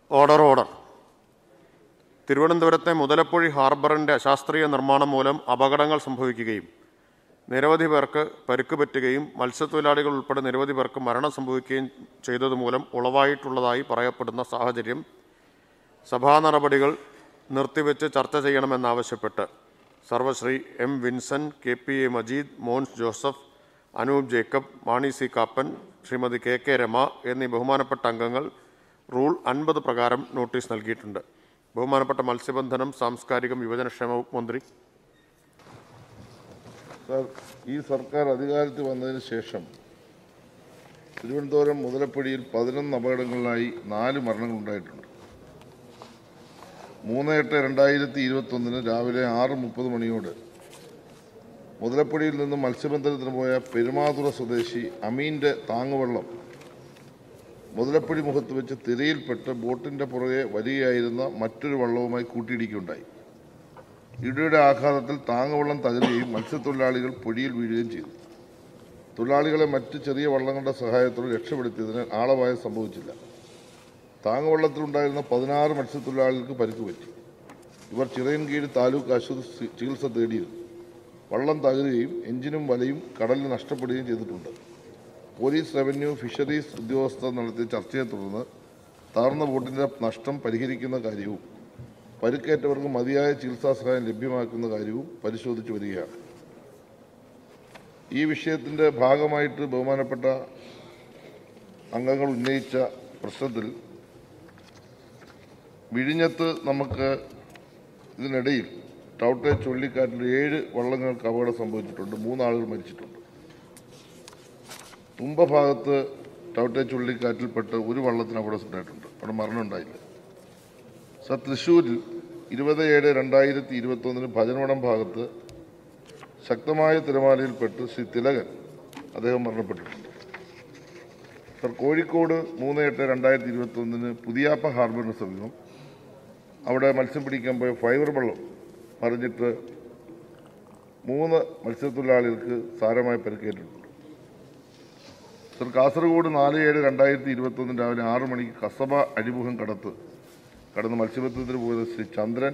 Order order തിരുവനന്തപുരത്തെ മുതലപ്പൊഴി ഹാർബറിൻ്റെ അശാസ്ത്രീയ നിർമ്മാണം മൂലം അപകടങ്ങൾ സംഭവിക്കുകയും നിരവധി പേർക്ക് പരിക്ക് പറ്റുകയും മത്സ്യത്തൊഴിലാളികൾ ഉൾപ്പെടെ നിരവധി പേർക്ക് മരണം സംഭവിക്കുകയും ചെയ്തതുമൂലം ഉളവായിട്ടുള്ളതായി പറയപ്പെടുന്ന സാഹചര്യം സഭാ നടപടികൾ നിർത്തിവെച്ച് ചർച്ച ചെയ്യണമെന്നാവശ്യപ്പെട്ട് Sarvashri M Vincent K P A Majeed Mons Joseph Anoop Jacob Mani C Kappan Shrimati K K Rama എന്നീ ബഹുമാനപ്പെട്ട അംഗങ്ങൾ റൂൾ അൻപത് പ്രകാരം നോട്ടീസ് നൽകിയിട്ടുണ്ട് ബഹുമാനപ്പെട്ട മത്സ്യബന്ധനം സാംസ്കാരികം യുവജനക്ഷേമ വകുപ്പ് മന്ത്രി സാർ ഈ സർക്കാർ അധികാരത്തിൽ വന്നതിന് ശേഷം തിരുവനന്തപുരം മുതലപ്പടിയിൽ പതിനൊന്ന് അപകടങ്ങളിലായി നാല് മരണങ്ങൾ ഉണ്ടായിട്ടുണ്ട് മൂന്ന് എട്ട് രണ്ടായിരത്തി ഇരുപത്തൊന്നിന് രാവിലെ ആറ് മുപ്പത് മണിയോട് മുതലപ്പടിയിൽ നിന്ന് മത്സ്യബന്ധനത്തിന് പോയ പെരുമാതുറ സ്വദേശി അമീൻ്റെ താങ്ങുവള്ളം മുതലപ്പടി മുഖത്ത് വെച്ച് തിരയിൽപ്പെട്ട് ബോട്ടിന്റെ പുറകെ വരികയായിരുന്ന മറ്റൊരു വള്ളവുമായി കൂട്ടിയിടിക്കുകയുണ്ടായി ഇടിയുടെ ആഘാതത്തിൽ താങ്ങുവള്ളം തകരുകയും മത്സ്യത്തൊഴിലാളികൾ പൊടിയിൽ വീഴുകയും ചെയ്തു തൊഴിലാളികളെ മറ്റ് ചെറിയ വള്ളങ്ങളുടെ സഹായത്തോടെ രക്ഷപ്പെടുത്തിയതിന് ആളപായം സംഭവിച്ചില്ല താങ്ങുവള്ളത്തിലുണ്ടായിരുന്ന പതിനാറ് മത്സ്യത്തൊഴിലാളികൾക്ക് പരിക്ക് പറ്റി ഇവർ ചിറയൻകീഴ് താലൂക്ക് ആശുപത്രി ചികിത്സ തേടിയിരുന്നു വള്ളം തകരുകയും എഞ്ചിനും വലയും കടലിൽ നഷ്ടപ്പെടുകയും ചെയ്തിട്ടുണ്ട് പോലീസ് റവന്യൂ ഫിഷറീസ് ഉദ്യോഗസ്ഥർ നടത്തിയ ചർച്ചയെ തുടർന്ന് തകർന്ന ബോട്ടിന്റെ നഷ്ടം പരിഹരിക്കുന്ന കാര്യവും പരിക്കേറ്റവർക്ക് മതിയായ ചികിത്സാ സഹായം ലഭ്യമാക്കുന്ന കാര്യവും പരിശോധിച്ചു വരികയാണ് ഈ വിഷയത്തിന്റെ ഭാഗമായിട്ട് ബഹുമാനപ്പെട്ട അംഗങ്ങൾ ഉന്നയിച്ച പ്രശ്നത്തിൽ വിഴിഞ്ഞത്ത് നമുക്ക് ഇതിനിടയിൽ ടൗട്ടെ ചുഴലിക്കാറ്റിൽ ഏഴ് വള്ളങ്ങൾക്ക് അപകടം സംഭവിച്ചിട്ടുണ്ട് മൂന്നാളുകൾ മരിച്ചിട്ടുണ്ട് തുമ്പ ഭാഗത്ത് ടൗട്ടെ ചുഴലിക്കാറ്റിൽപ്പെട്ട് ഒരു വള്ളത്തിന് അപകടം ഉണ്ടായിട്ടുണ്ട് അവിടെ മരണം ഉണ്ടായില്ല സർ തൃശ്ശൂരിൽ ഇരുപത് ഏഴ് രണ്ടായിരത്തി ഇരുപത്തൊന്നിന് ഭജനവടം ഭാഗത്ത് ശക്തമായ തിരമാലയിൽപ്പെട്ട് ശ്രീ തിലകൻ അദ്ദേഹം മരണപ്പെട്ടിട്ടുണ്ട് സർ കോഴിക്കോട് മൂന്ന് എട്ട് രണ്ടായിരത്തി ഇരുപത്തൊന്നിന് പുതിയാപ്പ ഹാർബറിന് സമീപം അവിടെ മത്സ്യം പിടിക്കാൻ പോയ ഫൈബർ വള്ളം മറിഞ്ഞിട്ട് മൂന്ന് മത്സ്യത്തൊഴിലാളികൾക്ക് സാരമായ പരിക്കേറ്റിട്ടുണ്ട് സർ കാസർഗോഡ് നാല് ഏഴ് രണ്ടായിരത്തി ഇരുപത്തൊന്ന് രാവിലെ ആറ് മണിക്ക് കസബ അഴിമുഖം കടത്ത് കടന്ന് മത്സ്യബന്ധനത്തിന് പോയത് ശ്രീ ചന്ദ്രൻ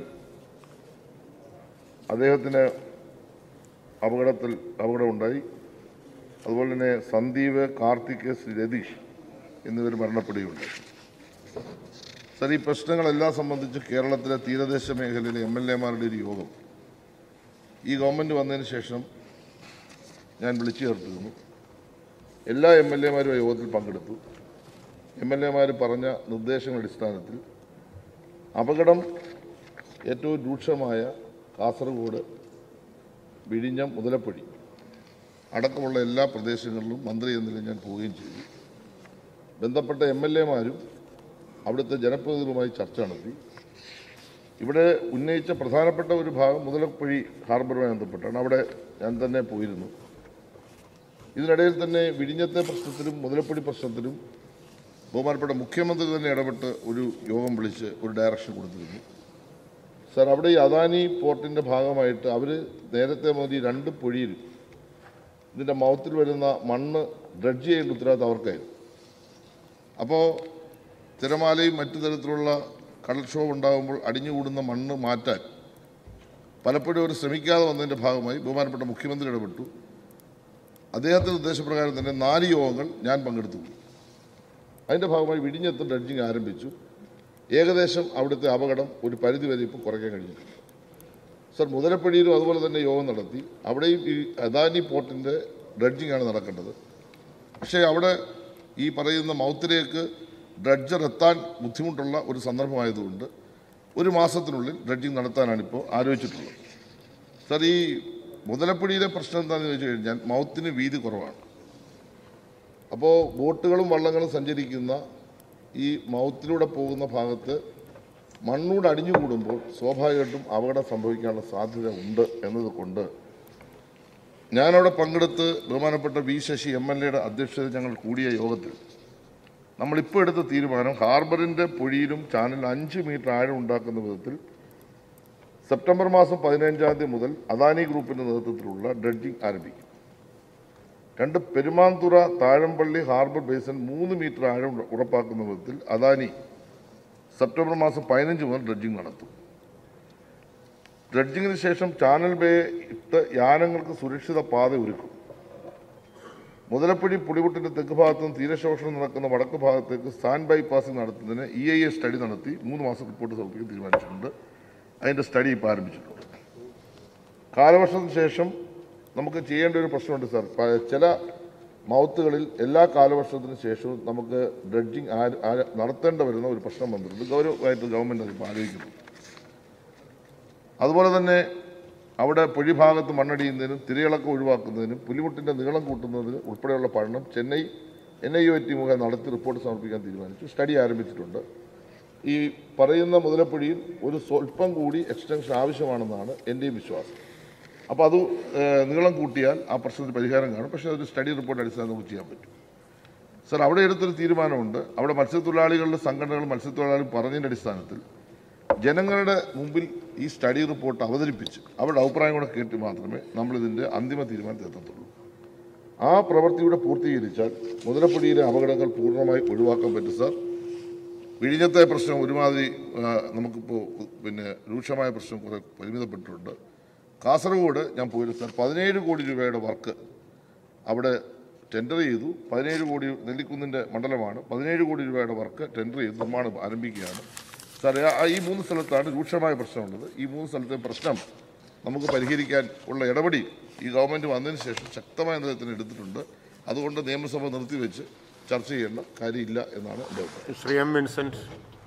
അദ്ദേഹത്തിന് അപകടത്തിൽ അപകടമുണ്ടായി അതുപോലെ തന്നെ സന്ദീപ് കാർത്തിക് ശ്രീ രതീഷ് എന്നിവർ മരണപ്പെടുകയുണ്ടായി സർ ഈ പ്രശ്നങ്ങളെല്ലാം സംബന്ധിച്ച് കേരളത്തിലെ തീരദേശ മേഖലയിലെ എം എൽ എമാരുടെ ഒരു യോഗം ഈ ഗവൺമെൻറ് വന്നതിന് ശേഷം ഞാൻ വിളിച്ചു ചേർത്തിരുന്നു എല്ലാ എം എൽ എമാരും ആ യോഗത്തിൽ പങ്കെടുത്തു എം എൽ എമാർ പറഞ്ഞ നിർദ്ദേശങ്ങളുടെ അടിസ്ഥാനത്തിൽ അപകടം ഏറ്റവും രൂക്ഷമായ കാസർഗോഡ് വിഴിഞ്ഞം മുതലപ്പൊഴി അടക്കമുള്ള എല്ലാ പ്രദേശങ്ങളിലും മന്ത്രി എന്ന നിലയിൽ ഞാൻ പോവുകയും ചെയ്തു ബന്ധപ്പെട്ട എം എൽ എമാരും അവിടുത്തെ ജനപ്രതിനിധികളുമായി ചർച്ച നടത്തി ഇവിടെ ഉന്നയിച്ച പ്രധാനപ്പെട്ട ഒരു ഭാഗം മുതലപ്പൊഴി ഹാർബറുമായി ബന്ധപ്പെട്ടാണ് അവിടെ ഞാൻ തന്നെ പോയിരുന്നു ഇതിനിടയിൽ തന്നെ വിഴിഞ്ഞത്തെ പ്രശ്നത്തിലും മുതലപ്പൊടി പ്രശ്നത്തിലും ബഹുമാനപ്പെട്ട മുഖ്യമന്ത്രി തന്നെ ഇടപെട്ട് ഒരു യോഗം വിളിച്ച് ഒരു ഡയറക്ഷൻ കൊടുത്തിരുന്നു സാർ അവിടെ ഈ അദാനി പോർട്ടിൻ്റെ ഭാഗമായിട്ട് അവർ നേരത്തെ മുതൽ ഈ രണ്ട് പൊഴിയിലും ഇതിൻ്റെ മൗത്തിൽ വരുന്ന മണ്ണ് ഡ്രഡ്ജ് ചെയ്യേണ്ട ഉത്തരവാദിത്തം അവർക്കായിരുന്നു അപ്പോൾ തിരമാലയും മറ്റു തരത്തിലുള്ള കടൽക്ഷോഭം ഉണ്ടാകുമ്പോൾ അടിഞ്ഞുകൂടുന്ന മണ്ണ് മാറ്റാൻ പലപ്പോഴും അവർ ശ്രമിക്കാതെ വന്നതിൻ്റെ ഭാഗമായി ബഹുമാനപ്പെട്ട മുഖ്യമന്ത്രി ഇടപെട്ടു അദ്ദേഹത്തിൻ്റെ നിർദ്ദേശപ്രകാരം തന്നെ നാല് യോഗങ്ങൾ ഞാൻ പങ്കെടുത്തു അതിൻ്റെ ഭാഗമായി വിഴിഞ്ഞത്ത് ഡ്രഡ്ജിങ് ആരംഭിച്ചു ഏകദേശം അവിടുത്തെ അപകടം ഒരു പരിധിവരെ ഇപ്പോൾ കുറയ്ക്കാൻ കഴിഞ്ഞിട്ടുണ്ട് സർ മുതലപ്പടിയിലും അതുപോലെ തന്നെ യോഗം നടത്തി അവിടെയും ഈ അദാനി പോർട്ടിൻ്റെ ഡ്രഡ്ജിങ് ആണ് നടക്കേണ്ടത് പക്ഷേ അവിടെ ഈ പറയുന്ന മൗത്തിലേക്ക് ഡ്രഡ്ജർ എത്താൻ ബുദ്ധിമുട്ടുള്ള ഒരു സന്ദർഭമായതുകൊണ്ട് ഒരു മാസത്തിനുള്ളിൽ ഡ്രഡ്ജിങ് നടത്താനാണ് ഇപ്പോൾ ആലോചിച്ചിട്ടുള്ളത് സർ ഈ മുതലപ്പുഴയിലെ പ്രശ്നം എന്താണെന്ന് ചോദിച്ചു കഴിഞ്ഞാൽ മൗത്തിന് വീതി കുറവാണ് അപ്പോൾ ബോട്ടുകളും വള്ളങ്ങളും സഞ്ചരിക്കുന്ന ഈ മൗത്തിലൂടെ പോകുന്ന ഭാഗത്ത് മണ്ണൂടെ അടിഞ്ഞുകൂടുമ്പോൾ സ്വാഭാവികമായിട്ടും അപകടം സംഭവിക്കാനുള്ള സാധ്യത ഉണ്ട് എന്നതുകൊണ്ട് ഞാനവിടെ പങ്കെടുത്ത് ബഹുമാനപ്പെട്ട വി ശശി എം എൽ എയുടെ അധ്യക്ഷതയിൽ ഞങ്ങൾ കൂടിയ യോഗത്തിൽ നമ്മളിപ്പോൾ എടുത്ത തീരുമാനം ഹാർബറിൻ്റെ പൊഴിയിലും ചാനൽ അഞ്ച് മീറ്റർ ആഴം ഉണ്ടാക്കുന്ന വിധത്തിൽ സെപ്റ്റംബർ മാസം പതിനഞ്ചാം തീയതി മുതൽ അദാനി ഗ്രൂപ്പിന്റെ നേതൃത്വത്തിലുള്ള ഡ്രഡ്ജിംഗ് ആരംഭിക്കും രണ്ട് പെരുമാന്തുറ താഴമ്പള്ളി ഹാർബർ ബേസിൻ മൂന്ന് മീറ്റർ ആഴം ഉറപ്പാക്കുന്ന വിധത്തിൽ അദാനി സെപ്റ്റംബർ മാസം പതിനഞ്ച് മുതൽ ഡ്രഡ്ജിംഗ് നടത്തും ഡ്രഡ്ജിങ്ങിന് ശേഷം ചാനൽ ബേ ഇട്ട് യാനങ്ങൾക്ക് സുരക്ഷിത പാത ഒരുക്കും മുതലപ്പുഴി പുളിമുട്ടിന്റെ തെക്ക് ഭാഗത്തു നിന്ന് തീരശോഷണം നടക്കുന്ന വടക്ക് ഭാഗത്തേക്ക് സ്റ്റാൻഡ് ബൈപാസിംഗ് നടത്തുന്നതിന് ഇ ഐ എ സ്റ്റഡി നടത്തി മൂന്ന് മാസം റിപ്പോർട്ട് സമർപ്പിക്കാൻ തീരുമാനിച്ചിട്ടുണ്ട് അതിന്റെ സ്റ്റഡി ഇപ്പോൾ ആരംഭിച്ചിട്ടുണ്ട് കാലവർഷത്തിന് ശേഷം നമുക്ക് ചെയ്യേണ്ട ഒരു പ്രശ്നമുണ്ട് സാർ പ- ചില മൗത്തുകളിൽ എല്ലാ കാലവർഷത്തിന് ശേഷവും നമുക്ക് ഡ്രഡ്ജിങ് നടത്തേണ്ട വരുന്ന ഒരു പ്രശ്നം വന്നിട്ടുണ്ട് ഗൗരവമായിട്ട് ഗവൺമെന്റ് അതിപ്പോൾ ആലോചിക്കുന്നു അതുപോലെ തന്നെ അവിടെ പൊഴിഭാഗത്ത് മണ്ണടിയുന്നതിനും തിരയിളക്കം ഒഴിവാക്കുന്നതിനും പുലിമുട്ടിന്റെ നീളം കൂട്ടുന്നതിന് ഉൾപ്പെടെയുള്ള പഠനം Chennai N I O T മുഖേന നടത്തി റിപ്പോർട്ട് സമർപ്പിക്കാൻ തീരുമാനിച്ചു സ്റ്റഡി ആരംഭിച്ചിട്ടുണ്ട് ഈ പറയുന്ന മുതലപ്പുഴയിൽ ഒരു സ്വല്പം കൂടി എക്സ്റ്റൻഷൻ ആവശ്യമാണെന്നാണ് എൻ്റെയും വിശ്വാസം അപ്പോൾ അത് ഏഹ്, നീളം കൂട്ടിയാൽ ആ പ്രശ്നത്തിന് പരിഹാരം കാണും പക്ഷേ അതൊരു സ്റ്റഡി റിപ്പോർട്ട് അടിസ്ഥാനം നമുക്ക് ചെയ്യാൻ പറ്റും സർ അവിടെ എടുത്തൊരു തീരുമാനമുണ്ട് അവിടെ മത്സ്യത്തൊഴിലാളികളുടെ സംഘടനകൾ മത്സ്യത്തൊഴിലാളികൾ പറഞ്ഞതിൻ്റെ അടിസ്ഥാനത്തിൽ ജനങ്ങളുടെ മുമ്പിൽ ഈ സ്റ്റഡി റിപ്പോർട്ട് അവതരിപ്പിച്ച് അവരുടെ അഭിപ്രായം കൂടെ കേട്ട് മാത്രമേ നമ്മളിതിൻ്റെ അന്തിമ തീരുമാനത്തിൽ എത്തത്തുള്ളൂ ആ പ്രവൃത്തിയുടെ പൂർത്തീകരിച്ചാൽ മുതലപ്പൊടിയിലെ അപകടങ്ങൾ പൂർണ്ണമായി ഒഴിവാക്കാൻ പറ്റും സാർ വിഴിഞ്ഞത്തെ പ്രശ്നം ഒരുമാതിരി ആ, നമുക്കിപ്പോൾ പിന്നെ രൂക്ഷമായ പ്രശ്നം കുറെ പരിമിതപ്പെട്ടിട്ടുണ്ട് കാസർഗോഡ് ഞാൻ പോയിരുന്നു സാർ പതിനേഴ് കോടി രൂപയുടെ വർക്ക് അവിടെ ടെൻഡർ ചെയ്തു പതിനേഴ് കോടി നെല്ലിക്കുന്നിൻ്റെ മണ്ഡലമാണ് പതിനേഴ് കോടി രൂപയുടെ വർക്ക് ടെൻഡർ ചെയ്ത് നിർമ്മാണം ആരംഭിക്കുകയാണ് സാർ ആ- ഈ മൂന്ന് സ്ഥലത്താണ് രൂക്ഷമായ പ്രശ്നമുള്ളത് ഈ മൂന്ന് സ്ഥലത്തെ പ്രശ്നം നമുക്ക് പരിഹരിക്കാൻ ഉള്ള ഇടപെടി ഈ ഗവൺമെൻറ് വന്നതിന് ശേഷം ശക്തമായ നേതൃത്വത്തിന് എടുത്തിട്ടുണ്ട് അതുകൊണ്ട് നിയമസഭ നിർത്തിവെച്ച് ചർച്ച ചെയ്യേണ്ട കാര്യമില്ല എന്നാണ് എൻ്റെ അഭിപ്രായം ശ്രീ എം വിൻസെന്റ്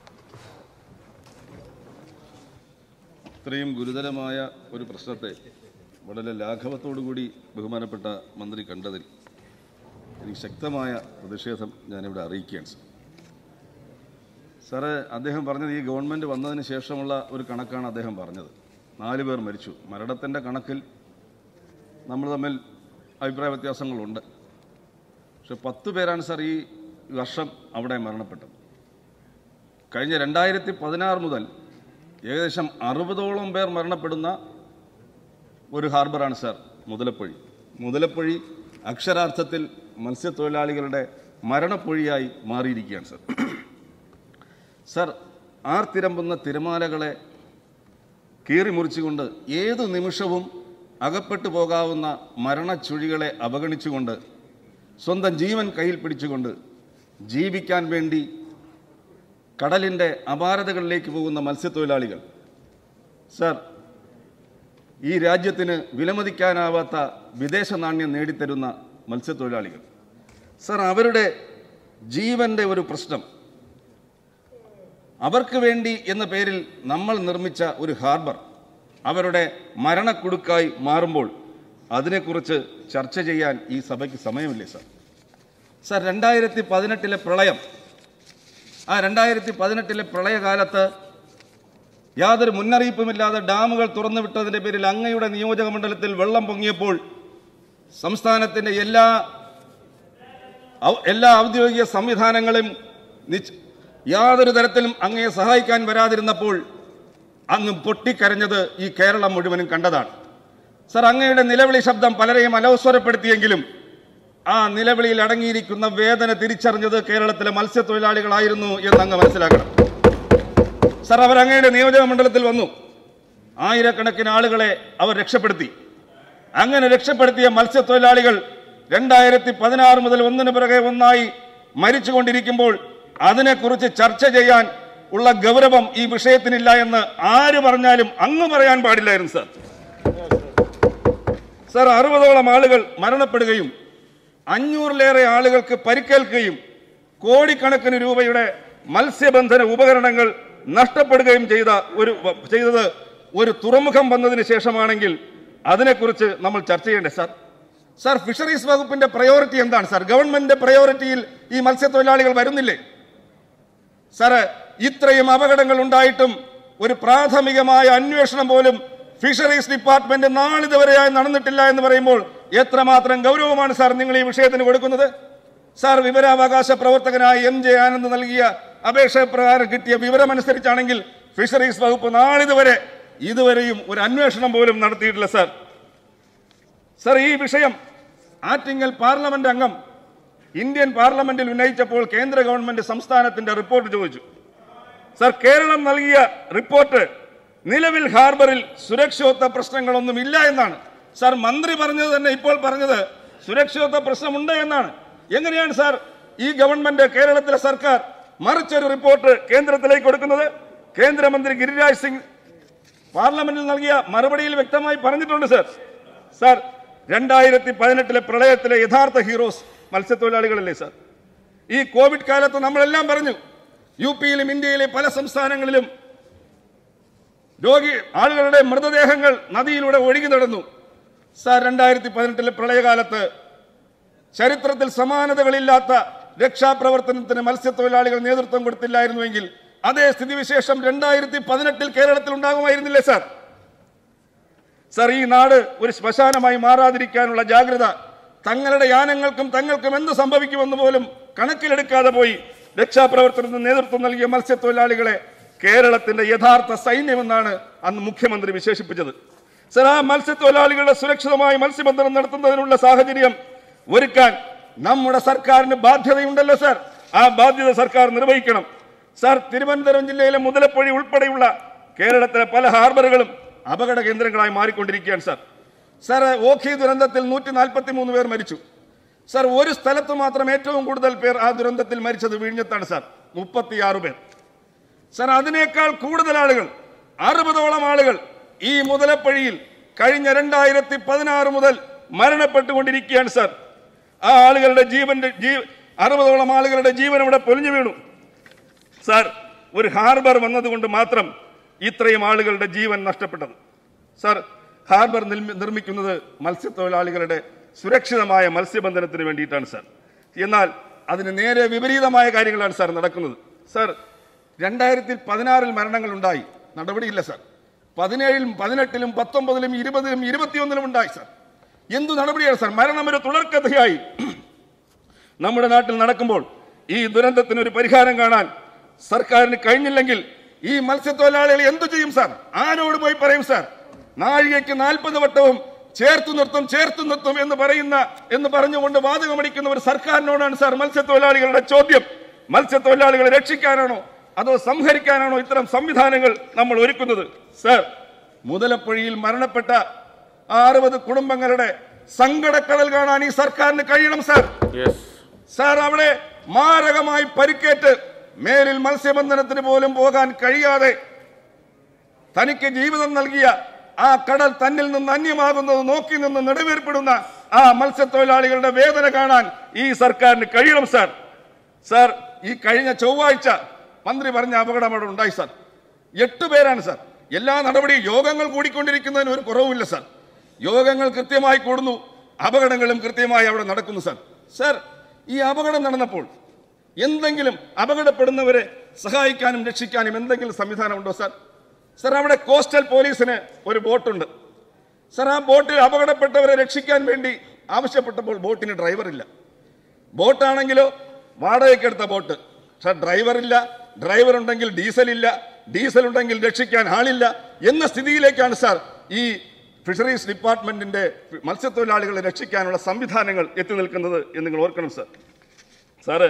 ഇത്രയും ഗുരുതരമായ ഒരു പ്രശ്നത്തെ വളരെ ലാഘവത്തോടു കൂടി ബഹുമാനപ്പെട്ട മന്ത്രി കണ്ടതിൽ എനിക്ക് ശക്തമായ പ്രതിഷേധം ഞാനിവിടെ അറിയിക്കുകയാണ് സാർ സാറ് അദ്ദേഹം പറഞ്ഞത് ഈ ഗവൺമെൻറ് വന്നതിന് ശേഷമുള്ള ഒരു കണക്കാണ് അദ്ദേഹം പറഞ്ഞത് നാല് പേർ മരിച്ചു മരണത്തിൻ്റെ കണക്കിൽ നമ്മൾ തമ്മിൽ അഭിപ്രായ വ്യത്യാസങ്ങളുണ്ട് പക്ഷെ പത്ത് പേരാണ് സാർ ഈ വർഷം അവിടെ മരണപ്പെട്ടത് കഴിഞ്ഞ രണ്ടായിരത്തി പതിനാറ് മുതൽ ഏകദേശം അറുപതോളം പേർ മരണപ്പെടുന്ന ഒരു ഹാർബറാണ് സാർ മുതലപ്പൊഴി മുതലപ്പൊഴി അക്ഷരാർത്ഥത്തിൽ മത്സ്യത്തൊഴിലാളികളുടെ മരണപ്പൊഴിയായി മാറിയിരിക്കുകയാണ് സാർ സാർ ആർത്തിരമ്പുന്ന തിരമാലകളെ കീറി മുറിച്ചുകൊണ്ട് ഏതു നിമിഷവും അകപ്പെട്ടു പോകാവുന്ന മരണച്ചുഴികളെ അവഗണിച്ചുകൊണ്ട് സ്വന്തം ജീവൻ കയ്യിൽ പിടിച്ചുകൊണ്ട് ജീവിക്കാൻ വേണ്ടി കടലിൻ്റെ അപാരതകളിലേക്ക് പോകുന്ന മത്സ്യത്തൊഴിലാളികൾ സർ ഈ രാജ്യത്തിന് വിലമതിക്കാനാവാത്ത വിദേശ നാണ്യം നേടിത്തരുന്ന മത്സ്യത്തൊഴിലാളികൾ സർ അവരുടെ ജീവന്റെ ഒരു പ്രശ്നം അവർക്ക് വേണ്ടി എന്ന പേരിൽ നമ്മൾ നിർമ്മിച്ച ഒരു ഹാർബർ അവരുടെ മരണക്കുടുക്കായി മാറുമ്പോൾ അതിനെക്കുറിച്ച് ചർച്ച ചെയ്യാൻ ഈ സഭയ്ക്ക് സമയമില്ലേ സർ സർ രണ്ടായിരത്തി പതിനെട്ടിലെ പ്രളയം ആ രണ്ടായിരത്തി പതിനെട്ടിലെ പ്രളയകാലത്ത് യാതൊരു മുന്നറിയിപ്പുമില്ലാതെ ഡാമുകൾ തുറന്നുവിട്ടതിന്റെ പേരിൽ അങ്ങയുടെ നിയോജക മണ്ഡലത്തിൽ വെള്ളം പൊങ്ങിയപ്പോൾ സംസ്ഥാനത്തിന്റെ എല്ലാ ഔ- എല്ലാ ഔദ്യോഗിക സംവിധാനങ്ങളും നിച്ച്- യാതൊരു തരത്തിലും അങ്ങയെ സഹായിക്കാൻ വരാതിരുന്നപ്പോൾ അങ്ങ് പൊട്ടിക്കരഞ്ഞത് ഈ കേരളം മുഴുവനും കണ്ടതാണ് സർ അങ്ങയുടെ നിലവിളി ശബ്ദം പലരെയും അലോസ്വരപ്പെടുത്തിയെങ്കിലും ആ നിലവിളിയിൽ അടങ്ങിയിരിക്കുന്ന വേദന തിരിച്ചറിഞ്ഞത് കേരളത്തിലെ മത്സ്യത്തൊഴിലാളികളായിരുന്നു എന്ന് അങ്ങ് മനസ്സിലാക്കണം സർ അവർ അങ്ങയുടെ നിയോജക മണ്ഡലത്തിൽ വന്നു ആയിരക്കണക്കിന് ആളുകളെ അവർ രക്ഷപ്പെടുത്തി അങ്ങനെ രക്ഷപ്പെടുത്തിയ മത്സ്യത്തൊഴിലാളികൾ രണ്ടായിരത്തി പതിനാറ് മുതൽ ഒന്നിനു പിറകെ ഒന്നായി മരിച്ചുകൊണ്ടിരിക്കുമ്പോൾ അതിനെക്കുറിച്ച് ചർച്ച ചെയ്യാൻ ഉള്ള ഗൗരവം ഈ വിഷയത്തിനില്ല എന്ന് ആര് പറഞ്ഞാലും അങ്ങ് പറയാൻ പാടില്ലായിരുന്നു സർ സർ അറുപതോളം ആളുകൾ മരണപ്പെടുകയും അഞ്ഞൂറിലേറെ ആളുകൾക്ക് പരിക്കേൽക്കുകയും കോടിക്കണക്കിന് രൂപയുടെ മത്സ്യബന്ധന ഉപകരണങ്ങൾ നഷ്ടപ്പെടുകയും ചെയ്ത ഒരു ചെയ്തത് ഒരു തുറമുഖം വന്നതിന് ശേഷമാണെങ്കിൽ അതിനെക്കുറിച്ച് നമ്മൾ ചർച്ച ചെയ്യണ്ടേ സാർ സാർ ഫിഷറീസ് വകുപ്പിന്റെ പ്രയോറിറ്റി എന്താണ് സാർ ഗവൺമെന്റിന്റെ പ്രയോറിറ്റിയിൽ ഈ മത്സ്യത്തൊഴിലാളികൾ വരുന്നില്ലേ സാറ് ഇത്രയും അപകടങ്ങൾ ഉണ്ടായിട്ടും ഒരു പ്രാഥമികമായ അന്വേഷണം പോലും ഫിഷറീസ് ഡിപ്പാർട്ട്മെന്റ് നാളിതുവരെയായി നടന്നിട്ടില്ല എന്ന് പറയുമ്പോൾ എത്രമാത്രം ഗൗരവമാണ് സാർ നിങ്ങൾ ഈ വിഷയത്തിന് കൊടുക്കുന്നത് സാർ വിവരാവകാശ പ്രവർത്തകനായ എം ജെ ആനന്ദ് നൽകിയ അപേക്ഷ പ്രകാരം കിട്ടിയ വിവരമനുസരിച്ചാണെങ്കിൽ ഫിഷറീസ് വകുപ്പ് നാളിതുവരെ ഇതുവരെയും ഒരു അന്വേഷണം പോലും നടത്തിയിട്ടില്ല സാർ സർ ഈ വിഷയം ആറ്റിങ്ങൽ പാർലമെന്റ് അംഗം ഇന്ത്യൻ പാർലമെന്റിൽ ഉന്നയിച്ചപ്പോൾ കേന്ദ്ര ഗവൺമെന്റ് സംസ്ഥാനത്തിന്റെ റിപ്പോർട്ട് ചോദിച്ചു സർ കേരളം നൽകിയ റിപ്പോർട്ട് നിലവിൽ ഹാർബറിൽ സുരക്ഷോത്ത പ്രശ്നങ്ങളൊന്നും ഇല്ല എന്നാണ് സാർ മന്ത്രി പറഞ്ഞത് തന്നെ ഇപ്പോൾ പറഞ്ഞത് സുരക്ഷോത്ത പ്രശ്നമുണ്ട് എന്നാണ് എങ്ങനെയാണ് സാർ ഈ ഗവൺമെന്റ് കേരളത്തിലെ സർക്കാർ മറിച്ചൊരു റിപ്പോർട്ട് കേന്ദ്രത്തിലേക്ക് കൊടുക്കുന്നത് കേന്ദ്രമന്ത്രി ഗിരിരാജ് സിംഗ് പാർലമെന്റിൽ നൽകിയ മറുപടിയിൽ വ്യക്തമായി പറഞ്ഞിട്ടുണ്ട് സർ സർ രണ്ടായിരത്തി പതിനെട്ടിലെ പ്രളയത്തിലെ യഥാർത്ഥ ഹീറോസ് മത്സ്യത്തൊഴിലാളികളല്ലേ സർ ഈ കോവിഡ് കാലത്ത് നമ്മളെല്ലാം പറഞ്ഞു യു പിയിലും ഇന്ത്യയിലെ പല സംസ്ഥാനങ്ങളിലും രോഗി ആളുകളുടെ മൃതദേഹങ്ങൾ നദിയിലൂടെ ഒഴുകി നടന്നു സാർ രണ്ടായിരത്തി പതിനെട്ടിലെ പ്രളയകാലത്ത് ചരിത്രത്തിൽ സമാനതകളില്ലാത്ത രക്ഷാപ്രവർത്തനത്തിന് മത്സ്യത്തൊഴിലാളികൾ നേതൃത്വം കൊടുത്തില്ലായിരുന്നുവെങ്കിൽ അതേ സ്ഥിതിവിശേഷം രണ്ടായിരത്തി പതിനെട്ടിൽ കേരളത്തിൽ ഉണ്ടാകുമായിരുന്നില്ലേ സാർ സാർ ഈ നാട് ഒരു ശ്മശാനമായി മാറാതിരിക്കാനുള്ള ജാഗ്രത തങ്ങളുടെ യാനങ്ങൾക്കും തങ്ങൾക്കും എന്ത് സംഭവിക്കുമെന്ന് പോലും കണക്കിലെടുക്കാതെ പോയി രക്ഷാപ്രവർത്തനത്തിന് നേതൃത്വം നൽകിയ മത്സ്യത്തൊഴിലാളികളെ കേരളത്തിന്റെ യഥാർത്ഥ സൈന്യമെന്നാണ് അന്ന് മുഖ്യമന്ത്രി വിശേഷിപ്പിച്ചത് സർ ആ മത്സ്യത്തൊഴിലാളികളുടെ സുരക്ഷിതമായ മത്സ്യബന്ധനം നടത്തുന്നതിനുള്ള സാഹചര്യം ഒരുക്കാൻ നമ്മുടെ സർക്കാരിന് ബാധ്യതയുണ്ടല്ലോ സർ ആ ബാധ്യത സർക്കാർ നിർവഹിക്കണം സാർ തിരുവനന്തപുരം ജില്ലയിലെ മുതലപ്പൊഴി ഉൾപ്പെടെയുള്ള കേരളത്തിലെ പല ഹാർബറുകളും അപകട കേന്ദ്രങ്ങളായി മാറിക്കൊണ്ടിരിക്കുകയാണ് സാർ സാർ ഓഖി ദുരന്തത്തിൽ നൂറ്റി നാൽപ്പത്തി മൂന്ന് പേർ മരിച്ചു സാർ ഒരു സ്ഥലത്ത് മാത്രം ഏറ്റവും കൂടുതൽ പേർ ആ ദുരന്തത്തിൽ മരിച്ചത് വിഴിഞ്ഞത്താണ് സാർ മുപ്പത്തിയാറ് പേർ സാർ അതിനേക്കാൾ കൂടുതൽ ആളുകൾ അറുപതോളം ആളുകൾ ഈ മുതലപ്പഴിയിൽ കഴിഞ്ഞ രണ്ടായിരത്തി പതിനാറ് മുതൽ മരണപ്പെട്ടുകൊണ്ടിരിക്കുകയാണ് സാർ ആ ആളുകളുടെ ജീവന്റെ ജീ അറുപതോളം ആളുകളുടെ ജീവൻ ഇവിടെ പൊലിഞ്ഞു വീണു സാർ ഒരു ഹാർബർ വന്നതുകൊണ്ട് മാത്രം ഇത്രയും ആളുകളുടെ ജീവൻ നഷ്ടപ്പെട്ടത് സാർ ഹാർബർ നിർമ്മി- നിർമ്മിക്കുന്നത് മത്സ്യത്തൊഴിലാളികളുടെ സുരക്ഷിതമായ മത്സ്യബന്ധനത്തിന് വേണ്ടിയിട്ടാണ് സാർ എന്നാൽ അതിന് നേരെ വിപരീതമായ കാര്യങ്ങളാണ് സാർ നടക്കുന്നത് സാർ രണ്ടായിരത്തി പതിനാറിൽ മരണങ്ങൾ ഉണ്ടായി നടപടിയില്ല സാർ പതിനേഴിലും പതിനെട്ടിലും പത്തൊമ്പതിലും ഇരുപതിലും ഇരുപത്തിയൊന്നിലും ഉണ്ടായി സാർ എന്തു നടപടിയാണ് സാർ മരണം ഒരു തുടർക്കഥയായി നമ്മുടെ നാട്ടിൽ നടക്കുമ്പോൾ ഈ ദുരന്തത്തിന് ഒരു പരിഹാരം കാണാൻ സർക്കാരിന് കഴിഞ്ഞില്ലെങ്കിൽ ഈ മത്സ്യത്തൊഴിലാളികൾ എന്തു ചെയ്യും സാർ ആരോട് പോയി പറയും സാർ നാഴികയ്ക്ക് നാൽപ്പത് വട്ടവും ചേർത്തു നിർത്തും ചേർത്തു നിർത്തും എന്ന് പറയുന്ന എന്ന് പറഞ്ഞുകൊണ്ട് വാതകമടിക്കുന്ന ഒരു സർക്കാരിനോടാണ് സാർ മത്സ്യത്തൊഴിലാളികളുടെ ചോദ്യം മത്സ്യത്തൊഴിലാളികളെ രക്ഷിക്കാനാണോ അതോ സംഹരിക്കാനാണോ ഇത്തരം സംവിധാനങ്ങൾ നമ്മൾ ഒരുക്കുന്നത് സാർ മുതലപ്പുഴയിൽ മരണപ്പെട്ട ആ അറുപത് കുടുംബങ്ങളുടെ സങ്കടക്കടൽ കാണാൻ ഈ സർക്കാരിന് കഴിയണം സാർ യെസ് സാർ അവിടെ മാരകമായി പരിക്കേറ്റ് മേലിൽ മത്സ്യബന്ധനത്തിന് പോലും പോകാൻ കഴിയാതെ തനിക്ക് ജീവിതം നൽകിയ ആ കടൽ തന്നിൽ നിന്ന് അന്യമാകുന്നത് നോക്കി നിന്ന് നെടുവേർപ്പെടുന്ന ആ മത്സ്യത്തൊഴിലാളികളുടെ വേദന കാണാൻ ഈ സർക്കാരിന് കഴിയണം സാർ സാർ ഈ കഴിഞ്ഞ ചൊവ്വാഴ്ച മന്ത്രി പറഞ്ഞ അപകടം അവിടെ ഉണ്ടായി സാർ എട്ട് പേരാണ് സാർ എല്ലാ നടപടിയും യോഗങ്ങൾ കൂടിക്കൊണ്ടിരിക്കുന്നതിന് ഒരു കുറവുമില്ല സാർ യോഗങ്ങൾ കൃത്യമായി കൂടുന്നു അപകടങ്ങളും കൃത്യമായി അവിടെ നടക്കുന്നു സാർ സാർ ഈ അപകടം നടന്നപ്പോൾ എന്തെങ്കിലും അപകടപ്പെടുന്നവരെ സഹായിക്കാനും രക്ഷിക്കാനും എന്തെങ്കിലും സംവിധാനമുണ്ടോ സാർ സാർ അവിടെ കോസ്റ്റൽ പോലീസിന് ഒരു ബോട്ടുണ്ട് സാർ ആ ബോട്ടിൽ അപകടപ്പെട്ടവരെ രക്ഷിക്കാൻ വേണ്ടി ആവശ്യപ്പെട്ടപ്പോൾ ബോട്ടിന് ഡ്രൈവറില്ല ബോട്ടാണെങ്കിലോ വാടകയ്ക്കെടുത്ത ബോട്ട് പക്ഷെ ഡ്രൈവറില്ല ഡ്രൈവർ ഉണ്ടെങ്കിൽ ഡീസൽ ഇല്ല ഡീസൽ ഉണ്ടെങ്കിൽ രക്ഷിക്കാൻ ആളില്ല എന്ന സ്ഥിതിയിലേക്കാണ് സാർ ഈ ഫിഷറീസ് ഡിപ്പാർട്ട്മെന്റിന്റെ മത്സ്യത്തൊഴിലാളികളെ രക്ഷിക്കാനുള്ള സംവിധാനങ്ങൾ എത്തി നിൽക്കുന്നത് എന്ന് നിങ്ങൾ ഓർക്കണം സാർ സാറ്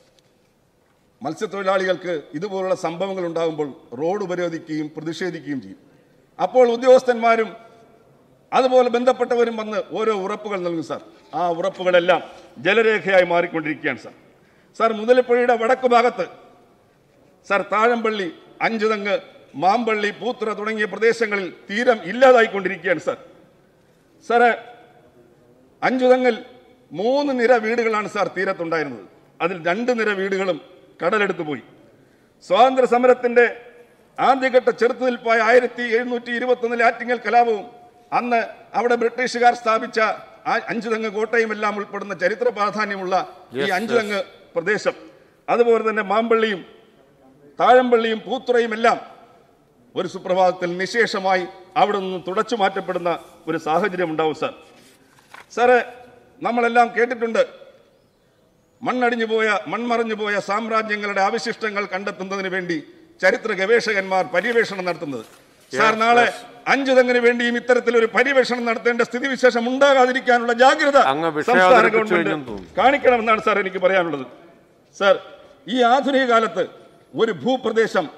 മത്സ്യത്തൊഴിലാളികൾക്ക് ഇതുപോലുള്ള സംഭവങ്ങൾ ഉണ്ടാകുമ്പോൾ റോഡ് ഉപരോധിക്കുകയും പ്രതിഷേധിക്കുകയും ചെയ്യും അപ്പോൾ ഉദ്യോഗസ്ഥന്മാരും അതുപോലെ ബന്ധപ്പെട്ടവരും വന്ന് ഓരോ ഉറപ്പുകൾ നൽകും സാർ ആ ഉറപ്പുകളെല്ലാം ജലരേഖയായി മാറിക്കൊണ്ടിരിക്കുകയാണ് സാർ സാർ മുതലപ്പുഴയുടെ വടക്ക് ഭാഗത്ത് സാർ താഴമ്പള്ളി അഞ്ചുതങ്ങ് മാമ്പള്ളി പൂത്തുറ തുടങ്ങിയ പ്രദേശങ്ങളിൽ തീരം ഇല്ലാതായിക്കൊണ്ടിരിക്കുകയാണ് സാർ സാറ് അഞ്ചുതങ്ങിൽ മൂന്ന് നിര വീടുകളാണ് സാർ തീരത്തുണ്ടായിരുന്നത് അതിൽ രണ്ട് നിര വീടുകളും കടലെടുത്തു പോയി സ്വാതന്ത്ര്യ സമരത്തിന്റെ ആദ്യഘട്ട ചെറുത്തുനിൽപ്പായ ആയിരത്തി എഴുന്നൂറ്റി ഇരുപത്തൊന്നിലെ ആറ്റിങ്ങൽ കലാപവും അന്ന് അവിടെ ബ്രിട്ടീഷുകാർ സ്ഥാപിച്ച ആ അഞ്ചുതങ്ങ് കോട്ടയും എല്ലാം ഉൾപ്പെടുന്ന ചരിത്ര പ്രാധാന്യമുള്ള ഈ Yes, അഞ്ചുതങ്ങ് പ്രദേശം അതുപോലെ തന്നെ മാമ്പള്ളിയും താഴമ്പള്ളിയും പൂത്തുറയും എല്ലാം ഒരു സുപ്രഭാതത്തിൽ നിശേഷമായി അവിടെ നിന്ന് തുടച്ചു മാറ്റപ്പെടുന്ന ഒരു സാഹചര്യം ഉണ്ടാവും സാർ സാറ് നമ്മളെല്ലാം കേട്ടിട്ടുണ്ട് മണ്ണടിഞ്ഞു പോയ മൺമറഞ്ഞു പോയ സാമ്രാജ്യങ്ങളുടെ അവശിഷ്ടങ്ങൾ കണ്ടെത്തുന്നതിന് വേണ്ടി ചരിത്ര ഗവേഷകന്മാർ പര്യവേഷണം നടത്തുന്നത് സാർ നാളെ അഞ്ചു തെങ്ങിന് വേണ്ടിയും ഇത്തരത്തിൽ ഒരു പര്യവേഷണം നടത്തേണ്ട സ്ഥിതിവിശേഷം ഉണ്ടാകാതിരിക്കാനുള്ള ജാഗ്രത അങ്ങ് വിഷയം സംസ്ഥാന അവതരിപ്പിച്ചു ഗവൺമെന്റ് കഴിഞ്ഞെന്ന് തോന്നുന്നു. കാണിക്കണമെന്നാണ് സാർ എനിക്ക് പറയാനുള്ളത് സാർ ഈ ആധുനിക കാലത്ത് ഒരു ഭൂപ്രദേശം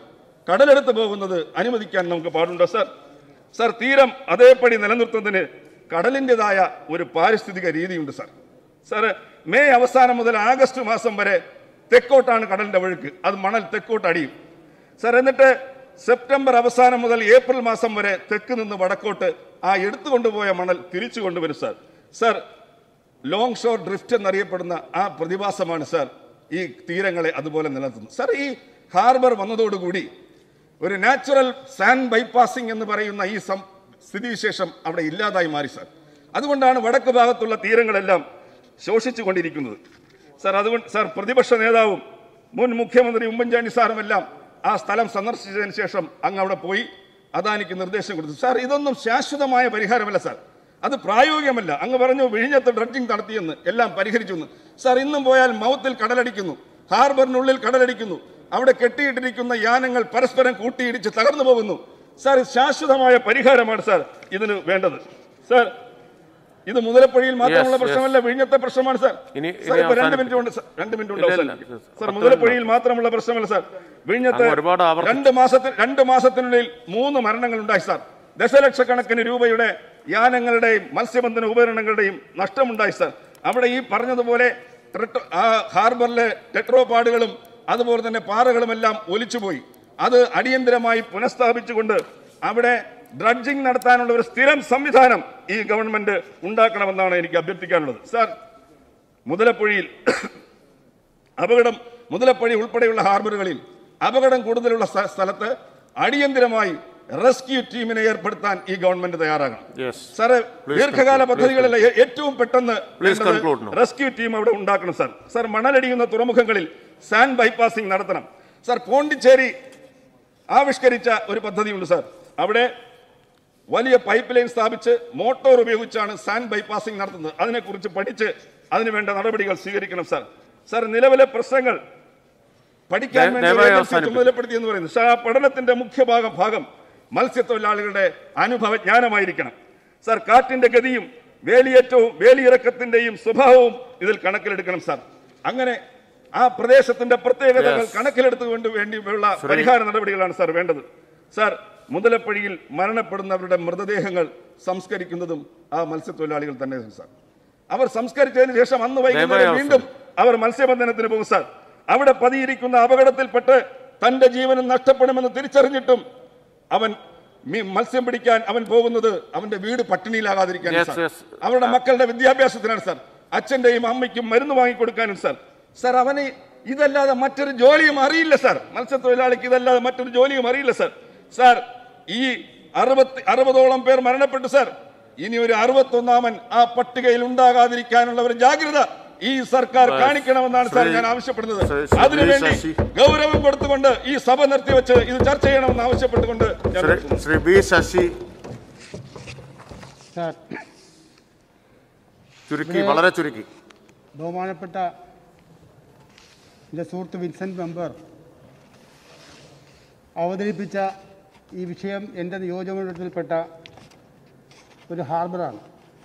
കടലെടുത്ത് പോകുന്നത് അനുവദിക്കാൻ നമുക്ക് പാടുണ്ടോ സർ സർ തീരം അതേപടി നിലനിർത്തുന്നതിന് കടലിൻ്റെതായ ഒരു പാരിസ്ഥിതിക രീതിയുണ്ട് സർ സർ മെയ് അവസാനം മുതൽ ആഗസ്റ്റ് മാസം വരെ തെക്കോട്ടാണ് കടലിന്റെ ഒഴുക്ക് അത് മണൽ തെക്കോട്ട് അടിയും സർ എന്നിട്ട് സെപ്റ്റംബർ അവസാനം മുതൽ ഏപ്രിൽ മാസം വരെ തെക്ക് നിന്ന് വടക്കോട്ട് ആ എടുത്തുകൊണ്ടുപോയ മണൽ തിരിച്ചു കൊണ്ടുവരും sir sir longshore drift എന്നറിയപ്പെടുന്ന ആ പ്രതിഭാസമാണ് സർ ഈ തീരങ്ങളെ അതുപോലെ നിലനിർത്തുന്നത് സർ ഈ ഹാർബർ വന്നതോടുകൂടി ഒരു നാച്ചുറൽ സാൻഡ് ബൈപ്പാസിംഗ് എന്ന് പറയുന്ന ഈ സം സ്ഥിതിവിശേഷം അവിടെ ഇല്ലാതായി മാറി സർ അതുകൊണ്ടാണ് വടക്ക് ഭാഗത്തുള്ള തീരങ്ങളെല്ലാം ശോഷിച്ചു കൊണ്ടിരിക്കുന്നത് സർ അതുകൊണ്ട് സർ പ്രതിപക്ഷ നേതാവും മുൻ മുഖ്യമന്ത്രി ഉമ്മൻചാണ്ടി സാറുമെല്ലാം ആ സ്ഥലം സന്ദർശിച്ചതിന് ശേഷം അങ്ങ് അവിടെ പോയി അദാനിക്ക് നിർദ്ദേശം കൊടുത്തു സാർ ഇതൊന്നും ശാശ്വതമായ പരിഹാരമല്ല സാർ അത് പ്രായോഗികമല്ല അങ്ങ് പറഞ്ഞു വിഴിഞ്ഞത്ത് ഡ്രഡ്ജിംഗ് നടത്തിയെന്ന് എല്ലാം പരിഹരിച്ചു എന്ന് സാർ ഇന്നും പോയാൽ മൗത്തിൽ കടലടിക്കുന്നു ഹാർബറിനുള്ളിൽ കടലടിക്കുന്നു അവിടെ കെട്ടിയിട്ടിരിക്കുന്ന യാനങ്ങൾ പരസ്പരം കൂട്ടിയിടിച്ച് തകർന്നു പോകുന്നു സാർ ഇത് ശാശ്വതമായ പരിഹാരമാണ് സാർ ഇതിന് വേണ്ടത് സാർ ഇത് മുതലപ്പുഴയിൽ മാത്രമുള്ള yes. പ്രശ്നമല്ല വിഴിഞ്ഞത്തെ പ്രശ്നമാണ് സാർ ഇനി- സാർ ഇനി ഇപ്പൊ രണ്ട് അവസാനിപ്പി- മിനിറ്റ് കൊണ്ട് സാർ, രണ്ട് മിനിറ്റ് കൊണ്ട് ഇല്ല, ഇല്ല. അവസാനിപ്പിക്കും. സാർ, സാർ പത്ത് മുതലപ്പുഴയിൽ മാത്രമുള്ള പ്രശ്നമല്ല സാർ വിഴിഞ്ഞത്തെ അങ്ങ് ഒരുപാട് ആവർത്തി- രണ്ട് മാസത്തിൽ രണ്ട് മാസത്തിനുള്ളിൽ മൂന്ന് മരണങ്ങൾ ഉണ്ടായി സാർ ദശലക്ഷക്കണക്കിന് രൂപയുടെ യാനങ്ങളുടെയും മത്സ്യബന്ധന ഉപകരണങ്ങളുടെയും നഷ്ടമുണ്ടായി സാർ അവിടെ ഈ പറഞ്ഞതുപോലെ ട്രെട്ടോ- ആ ഹാർബറിലെ ടെട്രോപാഡുകളും അതുപോലെ തന്നെ പാറകളുമെല്ലാം ഒലിച്ചുപോയി അത് അടിയന്തരമായി പുനഃസ്ഥാപിച്ചുകൊണ്ട് അവിടെ ഡ്രഡ്ജിംഗ് നടത്താനുള്ള ഒരു സ്ഥിരം സംവിധാനം ഈ ഗവൺമെന്റ് ഉണ്ടാക്കണമെന്നാണ് എനിക്ക് അഭ്യർത്ഥിക്കാനുള്ളത് സാർ മുതലപ്പുഴയിൽ അപകടം മുതലപ്പുഴ ഉൾപ്പെടെയുള്ള ഹാർബറുകളിൽ അപകടം കൂടുതലുള്ള സ്ഥ- സ്ഥലത്ത് അടിയന്തരമായി റെസ്ക്യൂ ടീമിനെ ഏർപ്പെടുത്താൻ ഈ ഗവൺമെന്റ് തയ്യാറാകണം യെസ് സാറ് Please ദീർഘകാല conclude. പദ്ധതികളിൽ ഏ- ഏറ്റവും പെട്ടെന്ന് Please വേണ്ടത് conclude now. റെസ്ക്യൂ ടീം അവിടെ ഉണ്ടാക്കണം സാർ സാർ മണലടിയുന്ന തുറമുഖങ്ങളിൽ സാൻഡ് ബൈപ്പാസിംഗ് നടത്തണം സാർ പോണ്ടിച്ചേരി ആവിഷ്കരിച്ച ഒരു പദ്ധതിയുണ്ട് സാർ അവിടെ വലിയ പൈപ്പ് ലൈൻ സ്ഥാപിച്ച് മോട്ടോർ ഉപയോഗിച്ചാണ് സാൻഡ് ബൈപ്പാസിംഗ് നടത്തുന്നത് അതിനെക്കുറിച്ച് പഠിച്ച് അതിനുവേണ്ട നടപടികൾ സ്വീകരിക്കണം സാർ സാർ നിലവിലെ പ്രശ്നങ്ങൾ പഠിക്കാൻ ദയ- വേണ്ടി ഒരു ദയവായി ഏജൻസി അവസാനിപ്പിക്കൂ. ചുമതലപ്പെടുത്തി എന്ന് പറയുന്നത് സാർ ആ പഠനത്തിന്റെ മുഖ്യ ഭാഗം ഭാഗം മത്സ്യത്തൊഴിലാളികളുടെ അനുഭവ ജ്ഞാനമായിരിക്കണം സാർ കാറ്റിന്റെ ഗതിയും വേലിയേറ്റവും വേലിയിറക്കത്തിന്റെയും സ്വഭാവവും ഇതിൽ കണക്കിലെടുക്കണം സാർ അങ്ങനെ ആ പ്രദേശത്തിന്റെ പ്രത്യേകതകൾ Yes. കണക്കിലെടുത്തുകൊണ്ട് വേണ്ടിയുള്ള പരിഹാര നടപടികളാണ് സാർ വേണ്ടത് സാർ മുതലപ്പുഴയിൽ മരണപ്പെടുന്നവരുടെ മൃതദേഹങ്ങൾ സംസ്കരിക്കുന്നതും ആ മത്സ്യത്തൊഴിലാളികൾ തന്നെ സാർ അവർ സംസ്കരിച്ചതിന് ശേഷം അന്ന് വൈകുന്നേരം ദയവായി വീണ്ടും അവർ മത്സ്യബന്ധനത്തിന് പോകും സാർ അവിടെ പതിയിരിക്കുന്ന അപകടത്തിൽപ്പെട്ട് തന്റെ ജീവനും നഷ്ടപ്പെടുമെന്ന് തിരിച്ചറിഞ്ഞിട്ടും അവൻ മീ- മത്സ്യം പിടിക്കാൻ അവൻ പോകുന്നത് അവന്റെ വീട് പട്ടിണിയിലാകാതിരിക്കാൻ Yes, സാർ yes. അവരുടെ മക്കളുടെ വിദ്യാഭ്യാസത്തിനാണ് സാർ അച്ഛന്റെയും അമ്മയ്ക്കും മരുന്ന് വാങ്ങിക്കൊടുക്കാനും സാർ സാർ അവന് ഇതല്ലാതെ മറ്റൊരു ജോലിയും അറിയില്ല സാർ മത്സ്യത്തൊഴിലാളിക്ക് ഇതല്ലാതെ മറ്റൊരു ജോലിയും അറിയില്ല സാർ സാർ ഈ അറുപത്തി അറുപതോളം പേർ മരണപ്പെട്ടു സാർ ഇനി ഒരു അറുപത്തൊന്നാമൻ ആ പട്ടികയിൽ ഉണ്ടാകാതിരിക്കാനുള്ള ഒരു ജാഗ്രത ഈ സർക്കാർ Yes. കാണിക്കണമെന്നാണ് സാർ ശ്രീ- ഞാൻ ആവശ്യപ്പെടുന്നത് ശ്രീ- ശ്രീ അതിനുവേണ്ടി ശശി. ഗൗരവം കൊടുത്തുകൊണ്ട് ഈ സഭ നിർത്തിവെച്ച് ഇത് ചർച്ച ചെയ്യണമെന്ന് ആവശ്യപ്പെട്ടുകൊണ്ട് ഞാൻ ശ്രീ നിർത്തുന്നു. ശ്രീ ബി ശശി സാർ ചുരുക്കി വളരെ ചുരുക്കി ബഹുമാനപ്പെട്ട എൻ്റെ സുഹൃത്ത് വിൻസെൻ്റ് മെമ്പർ അവതരിപ്പിച്ച ഈ വിഷയം എൻ്റെ നിയോജകമണ്ഡലത്തിൽപ്പെട്ട ഒരു ഹാർബറാണ്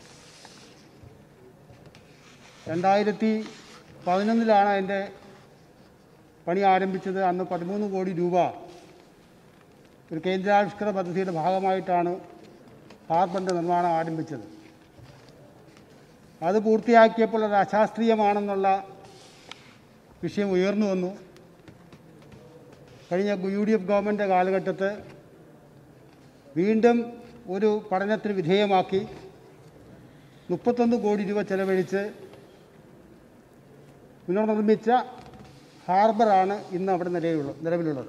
രണ്ടായിരത്തി പതിനൊന്നിലാണ് അതിൻ്റെ പണി ആരംഭിച്ചത് അന്ന് പതിമൂന്ന് കോടി രൂപ ഒരു കേന്ദ്രാവിഷ്കൃത പദ്ധതിയുടെ ഭാഗമായിട്ടാണ് ഹാർബറിൻ്റെ നിർമ്മാണം ആരംഭിച്ചത് അത് പൂർത്തിയാക്കിയപ്പോൾ അത് അശാസ്ത്രീയമാണെന്നുള്ള വിഷയം ഉയർന്നു വന്നു കഴിഞ്ഞ യു ഡി എഫ് ഗവൺമെൻറ് കാലഘട്ടത്ത് വീണ്ടും ഒരു പഠനത്തിന് വിധേയമാക്കി മുപ്പത്തൊന്ന് കോടി രൂപ ചെലവഴിച്ച് പുനർനിർമ്മിച്ച ഹാർബറാണ് ഇന്ന് അവിടെ നിലവിലുള്ള നിലവിലുള്ളത്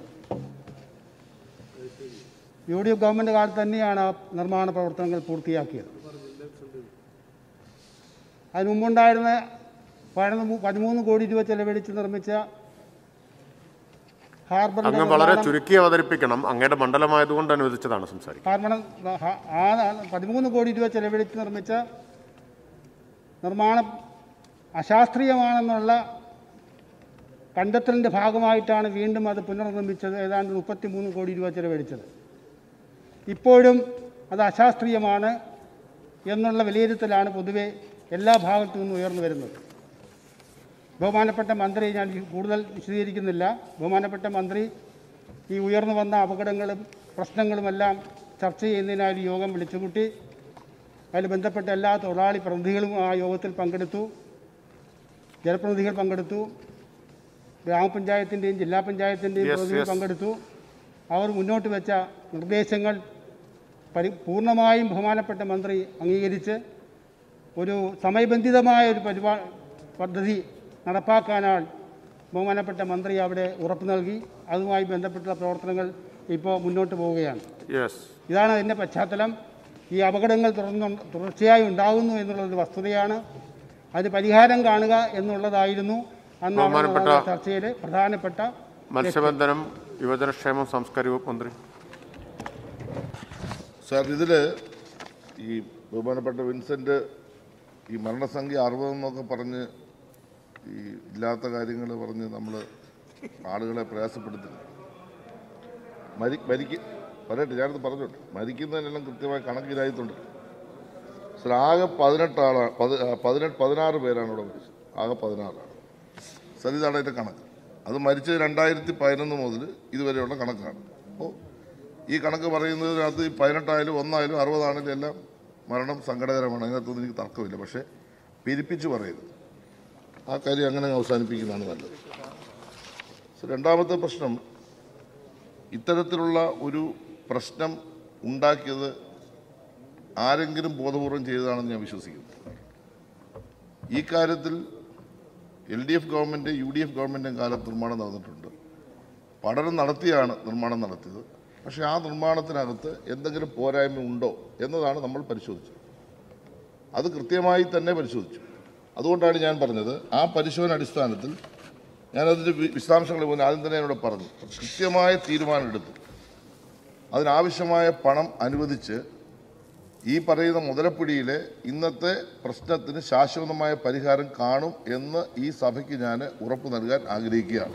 യു ഡി എഫ് ഗവൺമെൻറ് കാലത്ത് തന്നെയാണ് ആ നിർമ്മാണ പ്രവർത്തനങ്ങൾ പൂർത്തിയാക്കിയത് അതിന് മുമ്പുണ്ടായിരുന്ന പതിനൊന്ന് പതിമൂന്ന് കോടി രൂപ ചെലവഴിച്ച് നിർമ്മിച്ച ഹാർബറിന്റെ അങ്ങ് വളരെ നിർമ്മാണം- ചുരുക്കി അവതരിപ്പിക്കണം അങ്ങയുടെ മണ്ഡലമായതുകൊണ്ട് അനുവദിച്ചതാണ് സംസാരിക്കുന്നത് ഹാർബണം ഹ- ആ പതിമൂന്ന് കോടി രൂപ ചെലവഴിച്ച് നിർമ്മിച്ച നിർമ്മാണം അശാസ്ത്രീയമാണെന്നുള്ള കണ്ടെത്തലിൻ്റെ ഭാഗമായിട്ടാണ് വീണ്ടും അത് പുനർനിർമ്മിച്ചത് ഏതാണ്ട് മുപ്പത്തി മൂന്ന് കോടി രൂപ ചെലവഴിച്ചത് ഇപ്പോഴും അത് അശാസ്ത്രീയമാണ് എന്നുള്ള വിലയിരുത്തലാണ് പൊതുവെ എല്ലാ ഭാഗത്തു നിന്നും ഉയർന്നു വരുന്നത് ബഹുമാനപ്പെട്ട മന്ത്രി ഞാൻ കൂടുതൽ വിശദീകരിക്കുന്നില്ല ബഹുമാനപ്പെട്ട മന്ത്രി ഈ ഉയർന്നു വന്ന അപകടങ്ങളും പ്രശ്നങ്ങളുമെല്ലാം ചർച്ച ചെയ്യുന്നതിനായി ഒരു യോഗം വിളിച്ചുകൂട്ടി അതിൽ ബന്ധപ്പെട്ട എല്ലാ തൊഴിലാളി പ്രതിനിധികളും ആ യോഗത്തിൽ പങ്കെടുത്തു ജനപ്രതിനിധികൾ പങ്കെടുത്തു ഗ്രാമപഞ്ചായത്തിൻ്റെയും ജില്ലാ പഞ്ചായത്തിൻ്റെയും Yes, പ്രതിനിധികൾ yes. പങ്കെടുത്തു അവർ മുന്നോട്ട് വെച്ച നിർദ്ദേശങ്ങൾ പരി പൂർണ്ണമായും ബഹുമാനപ്പെട്ട മന്ത്രി അംഗീകരിച്ച് ഒരു സമയബന്ധിതമായ ഒരു പരിപാ പദ്ധതി നടപ്പാക്കാനാൾ ബഹുമാനപ്പെട്ട മന്ത്രി അവിടെ ഉറപ്പ് നൽകി അതുമായി ബന്ധപ്പെട്ടുള്ള പ്രവർത്തനങ്ങൾ ഇപ്പോൾ മുന്നോട്ട് പോവുകയാണ് യെസ് ഇതാണ് അതിൻ്റെ പശ്ചാത്തലം ഈ അപകടങ്ങൾ തുടർന്ന് തുടർച്ചയായി ഉണ്ടാകുന്നു എന്നുള്ളൊരു വസ്തുതയാണ് അത് പരിഹാരം കാണുക എന്നുള്ളതായിരുന്നു അന്ന് അവിടെ ബഹുമാനപ്പെട്ട- നടന്ന ചർച്ചയിൽ പ്രധാനപ്പെട്ട മത്സ്യബന്ധനം യുവജനക്ഷേമം സംസ്കാര വകുപ്പ് മന്ത്രി സാർ ഇതിൽ ഈ ബഹുമാനപ്പെട്ട വിൻസെൻ്റ് ഈ മരണസംഖ്യ അറുപതെന്നൊക്കെ പറഞ്ഞ് ഈ ഇല്ലാത്ത കാര്യങ്ങൾ പറഞ്ഞ് നമ്മൾ ആളുകളെ പ്രയാസപ്പെടുത്തുന്നു മരി മരിക്ക് പറയട്ടെ ഞാനത് പറഞ്ഞോട്ടെ മരിക്കുന്നതിനെല്ലാം കൃത്യമായി കണക്കിലായിട്ടുണ്ട് സാർ ആകെ പതിനെട്ട് ആളാണ് പതി- ആ, പതിനെട്ട് പതിനാറ് പേരാണ് ഇവിടെ മരിച്ചത് ആകെ പതിനാറാണ് സാർ ഇതാണ് അതിൻ്റെ കണക്ക് അത് മരിച്ചത് രണ്ടായിരത്തി പതിനൊന്ന് മുതൽ ഇതുവരെയുള്ള കണക്കാണ് അപ്പോൾ ഈ കണക്ക് പറയുന്നതിനകത്ത് ഈ പതിനെട്ടായാലും ഒന്നായാലും അറുപതാണെങ്കിലും എല്ലാം മരണം സങ്കടകരമാണ് അതിനകത്തൊന്നും എനിക്ക് തർക്കമില്ല പക്ഷേ പിരിപ്പിച്ച് പറയരുത് ആ കാര്യം അങ്ങനെ അങ്ങ് അവസാനിപ്പിക്കുന്നതാണ് നല്ലത് സോ, രണ്ടാമത്തെ പ്രശ്നം ഇത്തരത്തിലുള്ള ഒരു പ്രശ്നം ഉണ്ടാക്കിയത് ആരെങ്കിലും ബോധപൂർവം ചെയ്തതാണെന്ന് ഞാൻ വിശ്വസിക്കുന്നു ഈ കാര്യത്തിൽ L D F government U D F ഗവൺമെൻറ്റും കാലത്ത് നിർമ്മാണം നടന്നിട്ടുണ്ട് പഠനം നടത്തിയാണ് നിർമ്മാണം നടത്തിയത് പക്ഷേ ആ നിർമ്മാണത്തിനകത്ത് എന്തെങ്കിലും പോരായ്മ ഉണ്ടോ എന്നതാണ് നമ്മൾ പരിശോധിച്ചത് അത് കൃത്യമായി തന്നെ പരിശോധിച്ചു അതുകൊണ്ടാണ് ഞാൻ പറഞ്ഞത് ആ പരിശോധന അടിസ്ഥാനത്തിൽ ഞാനതിൻ്റെ വി- വിശദാംശങ്ങൾ പോകുന്ന ആദ്യം തന്നെ എന്നോട് പറഞ്ഞു കൃത്യമായ തീരുമാനമെടുത്തു അതിനാവശ്യമായ പണം അനുവദിച്ച് ഈ പറയുന്ന മുതലപ്പിടിയിലെ ഇന്നത്തെ പ്രശ്നത്തിന് ശാശ്വതമായ പരിഹാരം കാണും എന്ന് ഈ സഭയ്ക്ക് ഞാൻ ഉറപ്പ് നൽകാൻ ആഗ്രഹിക്കുകയാണ്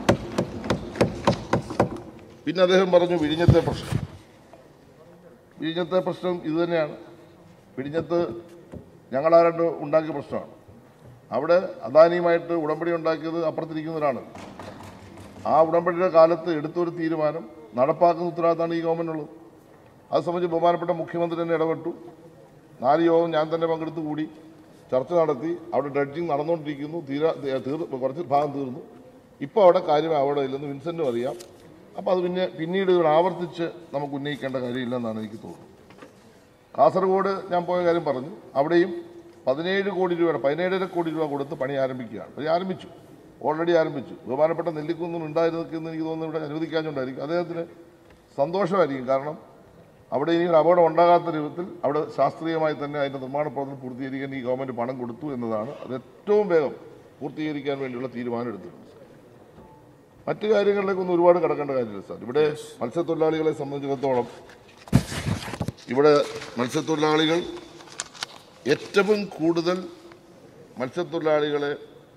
പിന്നെ അദ്ദേഹം പറഞ്ഞു വിഴിഞ്ഞത്തെ പ്രശ്നം വിഴിഞ്ഞത്തെ പ്രശ്നം ഇതുതന്നെയാണ് വിഴിഞ്ഞത്ത് ഞങ്ങളാരണ്ട് ഉണ്ടാക്കിയ പ്രശ്നമാണ് അവിടെ അദാനിയുമായിട്ട് ഉടമ്പടി ഉണ്ടാക്കിയത് അപ്പുറത്തിരിക്കുന്നവരാണ് ആ ഉടമ്പടിയുടെ കാലത്ത് എടുത്തൊരു തീരുമാനം നടപ്പാക്കുന്ന ഉത്തരവാദിത്തമാണ് ഈ ഗവൺമെൻറ് ഉള്ളത് അത് സംബന്ധിച്ച് ബഹുമാനപ്പെട്ട മുഖ്യമന്ത്രി തന്നെ ഇടപെട്ടു നാല് യോഗം ഞാൻ തന്നെ പങ്കെടുത്ത് കൂടി ചർച്ച നടത്തി അവിടെ ഡ്രഡ്ജിങ് നടന്നുകൊണ്ടിരിക്കുന്നു തീരാ തീർ കുറച്ച് ഭാഗം തീർന്നു ഇപ്പോൾ അവിടെ കാര്യം അവിടെ ഇല്ലെന്ന് വിൻസെൻറ്റും അറിയാം അപ്പോൾ അത് പിന്നെ പിന്നീട് ഇവിടെ ആവർത്തിച്ച് നമുക്ക് ഉന്നയിക്കേണ്ട കാര്യമില്ലെന്നാണ് എനിക്ക് തോന്നുന്നത് കാസർഗോഡ് ഞാൻ പോയ കാര്യം പറഞ്ഞു അവിടെയും പതിനേഴ് കോടി രൂപയുടെ പതിനേഴര കോടി രൂപ കൊടുത്ത് പണി ആരംഭിക്കുകയാണ് പണി ആരംഭിച്ചു ഓൾറെഡി ആരംഭിച്ചു ബഹുമാനപ്പെട്ട നെല്ലിക്കൊന്നും ഉണ്ടായിരുന്നെന്ന് എനിക്ക് തോന്നുന്നു ഇവിടെ അനുവദിക്കാഞ്ഞുകൊണ്ടായിരിക്കും അദ്ദേഹത്തിന് സന്തോഷമായിരിക്കും കാരണം അവിടെ ഇനി ഒരു അപകടം ഉണ്ടാകാത്ത രൂപത്തിൽ അവിടെ ശാസ്ത്രീയമായി തന്നെ അതിൻ്റെ നിർമ്മാണ പ്രവർത്തനം പൂർത്തീകരിക്കാൻ ഈ ഗവൺമെൻറ് പണം കൊടുത്തു എന്നതാണ് അത് ഏറ്റവും വേഗം പൂർത്തീകരിക്കാൻ വേണ്ടിയുള്ള തീരുമാനം എടുത്തിട്ടുണ്ട് മറ്റു കാര്യങ്ങളിലേക്കൊന്നും ഒരുപാട് കിടക്കേണ്ട കാര്യമില്ല സാർ ഇവിടെ മത്സ്യത്തൊഴിലാളികളെ സംബന്ധിച്ചിടത്തോളം ഇവിടെ മത്സ്യത്തൊഴിലാളികൾ ഏറ്റവും കൂടുതൽ മത്സ്യത്തൊഴിലാളികളെ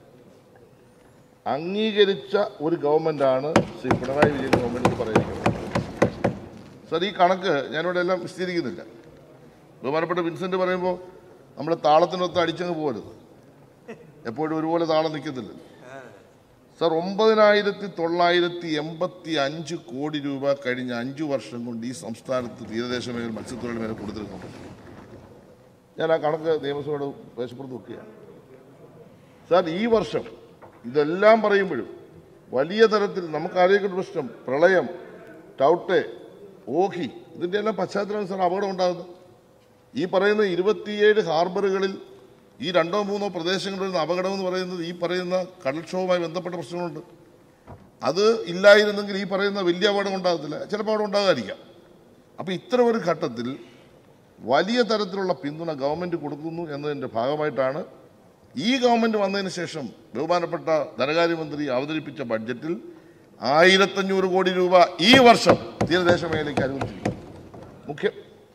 അംഗീകരിച്ച ഒരു ഗവൺമെൻറ്റാണ് ശ്രീ പിണറായി വിജയൻ ഗവൺമെൻറ് എന്ന് പറയുന്നത് സാർ ഈ കണക്ക് ഞാനിവിടെ എല്ലാം വിശദീകരിക്കുന്നില്ല ബഹുമാനപ്പെട്ട വിൻസെൻ്റ് പറയുമ്പോൾ നമ്മുടെ താളത്തിനൊത്ത് അടിച്ചങ്ങ് പോകരുത് എപ്പോഴും ഒരുപോലെ താളം നിൽക്കത്തില്ല സാർ ഒമ്പതിനായിരത്തി തൊള്ളായിരത്തി എൺപത്തി അഞ്ച് കോടി രൂപ കഴിഞ്ഞ അഞ്ചു വർഷം കൊണ്ട് ഈ സംസ്ഥാനത്ത് തീരദേശ മേഖല മത്സ്യത്തൊഴിൽ മേഖല കൊടുത്തിരുന്നുണ്ട് ഞാൻ ആ കണക്ക് നിയമസഭയുടെ മേശപ്പുറത്ത് വെക്കുകയാണ് സാർ ഈ വർഷം ഇതെല്ലാം പറയുമ്പോഴും വലിയ തരത്തിൽ നമുക്ക് ആരോഗ്യ പ്രശ്നം പ്രളയം ടൗട്ടെ ഓഹി ഇതിൻ്റെ എല്ലാം പശ്ചാത്തലം സാർ അപകടം ഉണ്ടാകുന്നത് ഈ പറയുന്ന ഇരുപത്തിയേഴ് ഹാർബറുകളിൽ ഈ രണ്ടോ മൂന്നോ പ്രദേശങ്ങളിൽ നിന്ന് അപകടം എന്ന് പറയുന്നത് ഈ പറയുന്ന കടൽക്ഷോഭവുമായി ബന്ധപ്പെട്ട പ്രശ്നങ്ങളുണ്ട് അത് ഇല്ലായിരുന്നെങ്കിൽ ഈ പറയുന്ന വലിയ അപകടം ഉണ്ടാകത്തില്ല ചിലപ്പോൾ അവിടെ ഉണ്ടാകാതിരിക്കാം അപ്പോൾ ഇത്തരം ഒരു ഘട്ടത്തിൽ വലിയ തരത്തിലുള്ള പിന്തുണ ഗവൺമെൻറ് കൊടുക്കുന്നു എന്നതിൻ്റെ ഭാഗമായിട്ടാണ് ഈ ഗവൺമെൻറ് വന്നതിന് ശേഷം ബഹുമാനപ്പെട്ട ധനകാര്യമന്ത്രി അവതരിപ്പിച്ച ബഡ്ജറ്റിൽ ആയിരത്തഞ്ഞൂറ് കോടി രൂപ ഈ വർഷം തീരദേശ മേഖലയ്ക്ക് അനുവദിച്ചിരിക്കുന്നു മുഖ്യ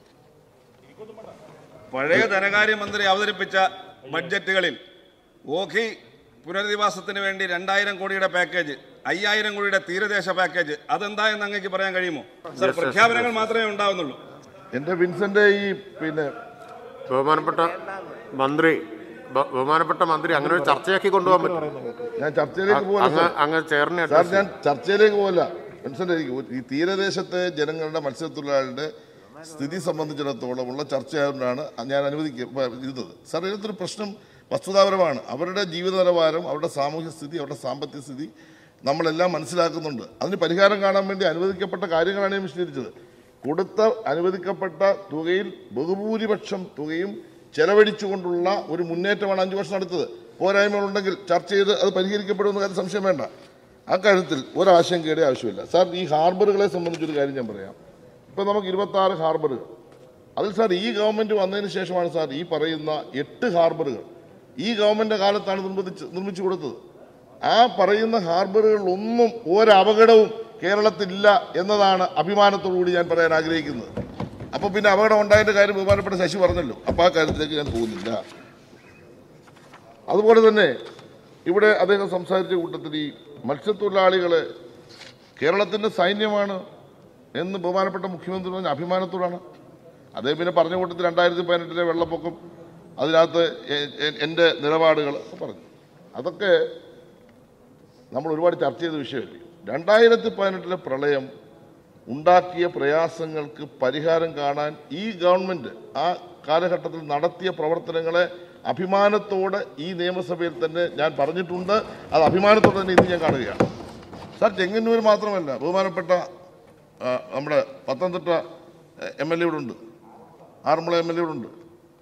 പഴയ ധനകാര്യമന്ത്രി അവതരിപ്പിച്ച ബഡ്ജറ്റുകളിൽ ഓഖി പുനരധിവാസത്തിന് വേണ്ടി രണ്ടായിരം കോടിയുടെ പാക്കേജ് അയ്യായിരം കോടിയുടെ തീരദേശ പാക്കേജ് അതെന്താ എന്ന് അങ്ങേക്ക് പറയാൻ കഴിയുമോ സർ പ്രഖ്യാപനങ്ങൾ മാത്രമേ ഉണ്ടാവുന്നുള്ളൂ എൻ്റെ വിൻസെൻ്റ് ഈ പിന്നെ ബഹുമാനപ്പെട്ട മന്ത്രി ബ- ബഹുമാനപ്പെട്ട മന്ത്രി അങ്ങനെ ഒരു ചർച്ചയാക്കി കൊണ്ടുപോകാൻ പറ്റും ഞാൻ ചർച്ചയിലേക്ക് പോകല അങ്ങ് അങ്ങ് ചെയറിനെ സാർ ഞാൻ ചർച്ചയിലേക്ക് പോകല മനസ്സിലായിരിക്കും ഈ തീരദേശത്തെ ജനങ്ങളുടെ മത്സ്യത്തൊഴിലാളികളുടെ സ്ഥിതി സംബന്ധിച്ചിടത്തോളമുള്ള ചർച്ചയായതുകൊണ്ടാണ് ഞാൻ അനുവദിക്ക ഇരുന്നത് സാർ ഇതിനകത്തൊരു പ്രശ്നം വസ്തുതാപരമാണ് അവരുടെ ജീവിത നിലവാരം അവരുടെ സാമൂഹ്യ സ്ഥിതി അവരുടെ സാമ്പത്തിക സ്ഥിതി നമ്മളെല്ലാം മനസ്സിലാക്കുന്നുണ്ട് അതിന് പരിഹാരം കാണാൻ വേണ്ടി അനുവദിക്കപ്പെട്ട കാര്യങ്ങളാണ് ഞാൻ വിശദീകരിച്ചത് കൊടുത്ത അനുവദിക്കപ്പെട്ട തുകയിൽ ബഹുഭൂരിപക്ഷം തുകയും ചെലവഴിച്ചുകൊണ്ടുള്ള ഒരു മുന്നേറ്റമാണ് അഞ്ചു വർഷം നടത്തത് പോരായ്മകളുണ്ടെങ്കിൽ ചർച്ച ചെയ്ത് അത് പരിഹരിക്കപ്പെടുമെന്ന കാര്യം സംശയം വേണ്ട അക്കാര്യത്തിൽ ഒരാശങ്കയുടെ ആവശ്യമില്ല സാർ ഈ ഹാർബറുകളെ സംബന്ധിച്ചൊരു കാര്യം ഞാൻ പറയാം ഇപ്പം നമുക്ക് ഇരുപത്തി ആറ് ഹാർബറുകൾ അതിൽ സാർ ഈ ഗവൺമെന്റ് വന്നതിന് ശേഷമാണ് സാർ ഈ പറയുന്ന എട്ട് ഹാർബറുകൾ ഈ ഗവൺമെന്റ് കാലത്താണ് നിർമ്മിച്ച് നിർമ്മിച്ചു കൊടുത്തത് ആ പറയുന്ന ഹാർബറുകളിലൊന്നും ഒരപകടവും കേരളത്തിലില്ല എന്നതാണ് അഭിമാനത്തോടുകൂടി ഞാൻ പറയാൻ ആഗ്രഹിക്കുന്നത് അപ്പൊ പിന്നെ അപകടം ഉണ്ടായതിന്റെ കാര്യം ബഹുമാനപ്പെട്ട ശശി പറഞ്ഞല്ലോ അപ്പൊ ആ കാര്യത്തിലേക്ക് ഞാൻ പോകുന്നില്ല അതുപോലെ തന്നെ ഇവിടെ അദ്ദേഹം സംസാരിച്ച കൂട്ടത്തിൽ ഈ മത്സ്യത്തൊഴിലാളികളെ കേരളത്തിന്റെ സൈന്യമാണ് എന്ന് ബഹുമാനപ്പെട്ട മുഖ്യമന്ത്രി പറഞ്ഞ അഭിമാനത്തോടാണ് അദ്ദേഹം പിന്നെ പറഞ്ഞ കൂട്ടത്തിൽ രണ്ടായിരത്തി പതിനെട്ടിലെ വെള്ളപ്പൊക്കം അതിനകത്ത് എ- എ- എൻ്റെ നിലപാടുകൾ ഒക്കെ പറഞ്ഞു അതൊക്കെ നമ്മൾ ഒരുപാട് ചർച്ച ചെയ്ത വിഷയമല്ലേ രണ്ടായിരത്തി പതിനെട്ടിലെ പ്രളയം ഉണ്ടാക്കിയ പ്രയാസങ്ങൾക്ക് പരിഹാരം കാണാൻ ഈ ഗവൺമെന്റ് ആ കാലഘട്ടത്തിൽ നടത്തിയ പ്രവർത്തനങ്ങളെ അഭിമാനത്തോടെ ഈ നിയമസഭയിൽ തന്നെ ഞാൻ പറഞ്ഞിട്ടുണ്ട് അത് അഭിമാനത്തോടെ തന്നെ ഇന്ന് ഞാൻ കാണുകയാണ് സാർ ചെങ്ങന്നൂർ മാത്രമല്ല ബഹുമാനപ്പെട്ട ആ, നമ്മുടെ പത്തനംതിട്ട എം എൽ എ ഇവിടെ ഉണ്ട് ആറന്മുള എം എൽ എ ഇവിടെ ഉണ്ട്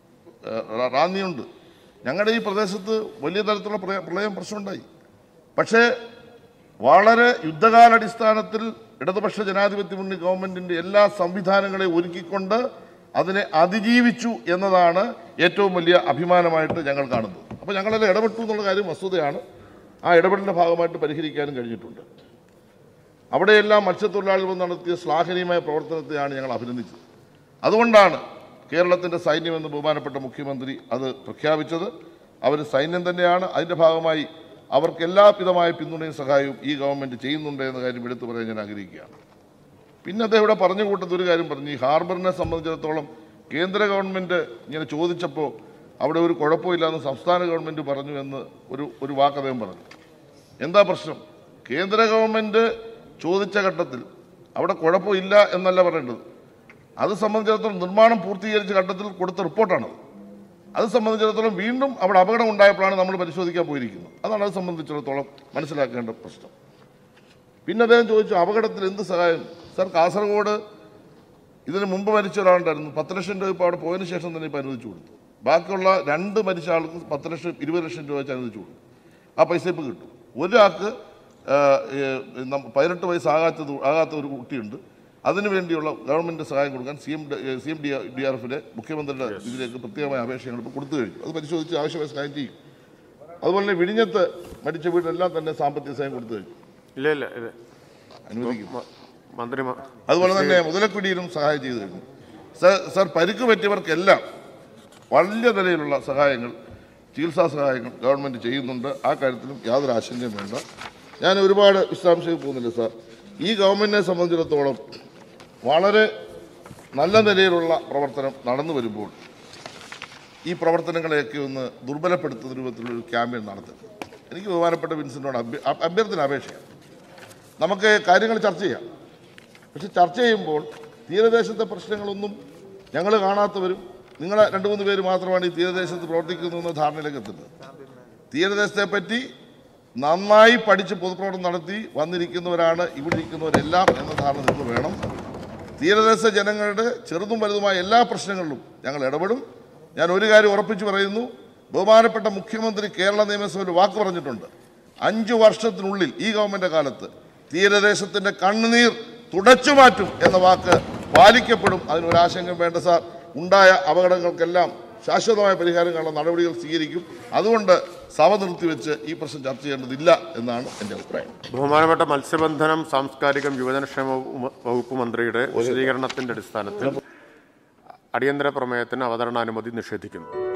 ഏഹ് റാന്നിയുണ്ട് ഞങ്ങളുടെ ഈ പ്രദേശത്ത് വലിയ തരത്തിലുള്ള പ്രളയ- പ്രളയം പ്രശ്നമുണ്ടായി പക്ഷേ വളരെ യുദ്ധകാലാടിസ്ഥാനത്തിൽ ഇടതുപക്ഷ ജനാധിപത്യ മുന്നണി ഗവൺമെന്റിന്റെ എല്ലാ സംവിധാനങ്ങളെയും ഒരുക്കിക്കൊണ്ട് അതിനെ അതിജീവിച്ചു എന്നതാണ് ഏറ്റവും വലിയ അഭിമാനമായിട്ട് ഞങ്ങൾ കാണുന്നത് അപ്പോൾ ഞങ്ങളെല്ലാം ഇടപെട്ടു എന്നുള്ള കാര്യം വസ്തുതയാണ് ആ ഇടപെടലിന്റെ ഭാഗമായിട്ട് പരിഹരിക്കാനും കഴിഞ്ഞിട്ടുണ്ട് അവിടെയെല്ലാം മത്സ്യത്തൊഴിലാളികൾ നടത്തിയ ശ്ലാഘനീയമായ പ്രവർത്തനത്തെയാണ് ഞങ്ങൾ അഭിനന്ദിച്ചത് അതുകൊണ്ടാണ് കേരളത്തിന്റെ സൈന്യം എന്ന് ബഹുമാനപ്പെട്ട മുഖ്യമന്ത്രി അത് പ്രഖ്യാപിച്ചത് അവർ സൈന്യം തന്നെയാണ് അതിന്റെ ഭാഗമായി അവർക്ക് എല്ലാവിധമായ പിന്തുണയും സഹായവും ഈ ഗവൺമെന്റ് ചെയ്യുന്നുണ്ട് എന്ന കാര്യം എടുത്തു പറയാൻ ഞാൻ ആഗ്രഹിക്കുകയാണ് പിന്നെ അദ്ദേഹം ഇവിടെ പറഞ്ഞു കൂട്ടത്തിൽ ഒരു കാര്യം പറഞ്ഞു ഈ ഹാർബറിനെ സംബന്ധിച്ചിടത്തോളം കേന്ദ്ര ഗവൺമെന്റ് ഇങ്ങനെ ചോദിച്ചപ്പോൾ അവിടെ ഒരു കുഴപ്പമില്ലാന്ന് സംസ്ഥാന ഗവൺമെന്റ് പറഞ്ഞു എന്ന് ഒരു ഒരു വാക്ക് അദ്ദേഹം പറഞ്ഞു എന്താ പ്രശ്നം കേന്ദ്ര ഗവൺമെന്റ് ചോദിച്ച ഘട്ടത്തിൽ അവിടെ കുഴപ്പമില്ല എന്നല്ല പറയേണ്ടത് അത് സംബന്ധിച്ചിടത്തോളം നിർമ്മാണം പൂർത്തീകരിച്ച ഘട്ടത്തിൽ കൊടുത്ത റിപ്പോർട്ടാണത് അത് സംബന്ധിച്ചിടത്തോളം വീണ്ടും അവിടെ അപകടം ഉണ്ടായപ്പോഴാണ് നമ്മൾ പരിശോധിക്കാൻ പോയിരിക്കുന്നത് അതാണ് അത് സംബന്ധിച്ചിടത്തോളം മനസ്സിലാക്കേണ്ട പ്രശ്നം പിന്നെ അദ്ദേഹം ചോദിച്ചു അപകടത്തിൽ എന്ത് സഹായം സാർ കാസർഗോഡ് ഇതിന് മുമ്പ് മരിച്ച ഒരാളുണ്ടായിരുന്നു പത്ത് ലക്ഷം രൂപ ഇപ്പോൾ അവിടെ പോയതിനു ശേഷം തന്നെ ഇപ്പോൾ അനുവദിച്ചു കൊടുത്തു ബാക്കിയുള്ള രണ്ട് മരിച്ച ആൾക്ക് പത്ത് ലക്ഷം ഇരുപത് ലക്ഷം രൂപ വെച്ച് അനുവദിച്ചു കൊടുത്തു ആ പൈസ ഇപ്പോൾ കിട്ടും ഒരാൾക്ക് ആ, ഏ, നം- പതിനെട്ട് വയസ്സാകാത്തത് ആകാത്ത ഒരു കുട്ടിയുണ്ട് അതിനു വേണ്ടിയുള്ള ഗവൺമെന്റ് സഹായം കൊടുക്കാൻ C M C M D D R എഫിലെ മുഖ്യമന്ത്രിയുടെ ഇതിലേക്ക് പ്രത്യേകമായ അപേക്ഷ ഞങ്ങൾ ഇപ്പോൾ കൊടുത്തു കഴിഞ്ഞു അത് പരിശോധിച്ച് ആവശ്യമായ സഹായം ചെയ്യും അതുപോലെ തന്നെ വിഴിഞ്ഞത്ത് മരിച്ച വീട്ടിലെല്ലാം തന്നെ സാമ്പത്തിക സഹായം കൊടുത്തു കഴിഞ്ഞു ഇല്ല ഇല്ല ഇത് അനുവദിക്കും മ- മന്ത്രി മ- അതുപോലെ തന്നെ മുതലക്കുടിയിലും സഹായം ചെയ്തു കഴിഞ്ഞു സർ സർ പരിക്ക് പറ്റിയവർക്കെല്ലാം വലിയ നിലയിലുള്ള സഹായങ്ങൾ ചികിത്സാ സഹായങ്ങൾ ഗവൺമെന്റ് ചെയ്യുന്നുണ്ട് ആ കാര്യത്തിലും യാതൊരു ആശങ്കയും വേണ്ട ഞാൻ ഒരുപാട് വിശദാംശങ്ങൾ പോകുന്നില്ല സാർ ഈ ഗവൺമെന്റിനെ സംബന്ധിച്ചിടത്തോളം വളരെ നല്ല നിലയിലുള്ള പ്രവർത്തനം നടന്നു വരുമ്പോൾ ഈ പ്രവർത്തനങ്ങളെയൊക്കെ ഒന്ന് ദുർബലപ്പെടുത്തുന്ന രൂപത്തിലുള്ള ഒരു ക്യാമ്പയിൻ നടത്തുന്നത് എനിക്ക് ബഹുമാനപ്പെട്ട വിൻസെന്റിനോട് അഭ്യ അഭ്യ- അഭ്യർത്ഥന അപേക്ഷയാണ് നമുക്ക് കാര്യങ്ങൾ ചർച്ച ചെയ്യാം പക്ഷെ ചർച്ച ചെയ്യുമ്പോൾ തീരദേശത്തെ പ്രശ്നങ്ങളൊന്നും ഞങ്ങൾ കാണാത്തവരും നിങ്ങളെ രണ്ട് മൂന്ന് പേര് മാത്രമാണ് ഈ തീരദേശത്ത് പ്രവർത്തിക്കുന്നു എന്ന ധാരണയിലേക്ക് എത്തുന്നത് തീരദേശത്തെ പറ്റി നന്നായി പഠിച്ച് പൊതുപ്രവർത്തനം നടത്തി വന്നിരിക്കുന്നവരാണ് ഇവിടെ ഇരിക്കുന്നവരെല്ലാം എന്ന ധാരണ നിങ്ങൾ വേണം തീരദേശ ജനങ്ങളുടെ ചെറുതും വലുതുമായ എല്ലാ പ്രശ്നങ്ങളിലും ഞങ്ങൾ ഇടപെടും ഞാൻ ഒരു കാര്യം ഉറപ്പിച്ചു പറയുന്നു ബഹുമാനപ്പെട്ട മുഖ്യമന്ത്രി കേരള നിയമസഭയിൽ വാക്ക് പറഞ്ഞിട്ടുണ്ട് അഞ്ചു വർഷത്തിനുള്ളിൽ ഈ ഗവൺമെന്റ് കാലത്ത് തീരദേശത്തിന്റെ കണ്ണുനീർ തുടച്ചു മാറ്റും എന്ന വാക്ക് പാലിക്കപ്പെടും അതിനൊരാശങ്കം വേണ്ട സാർ ഉണ്ടായ അപകടങ്ങൾക്കെല്ലാം ശാശ്വതമായ പരിഹാരം കാണാൻ നടപടികൾ സ്വീകരിക്കും അതുകൊണ്ട് സഭ നിർത്തിവെച്ച് ഈ പ്രശ്നം ചർച്ച ചെയ്യേണ്ടതില്ല എന്നാണ് എൻ്റെ അഭിപ്രായം ബഹുമാനപ്പെട്ട മത്സ്യബന്ധനം സാംസ്കാരികം യുവജനക്ഷേമ വകുപ്പ് വകുപ്പ് മന്ത്രിയുടെ വിശദീകരണത്തിന്റെ അടിസ്ഥാനത്തിൽ അടിയന്തര പ്രമേയത്തിന് അവതരണാനുമതി നിഷേധിക്കുന്നു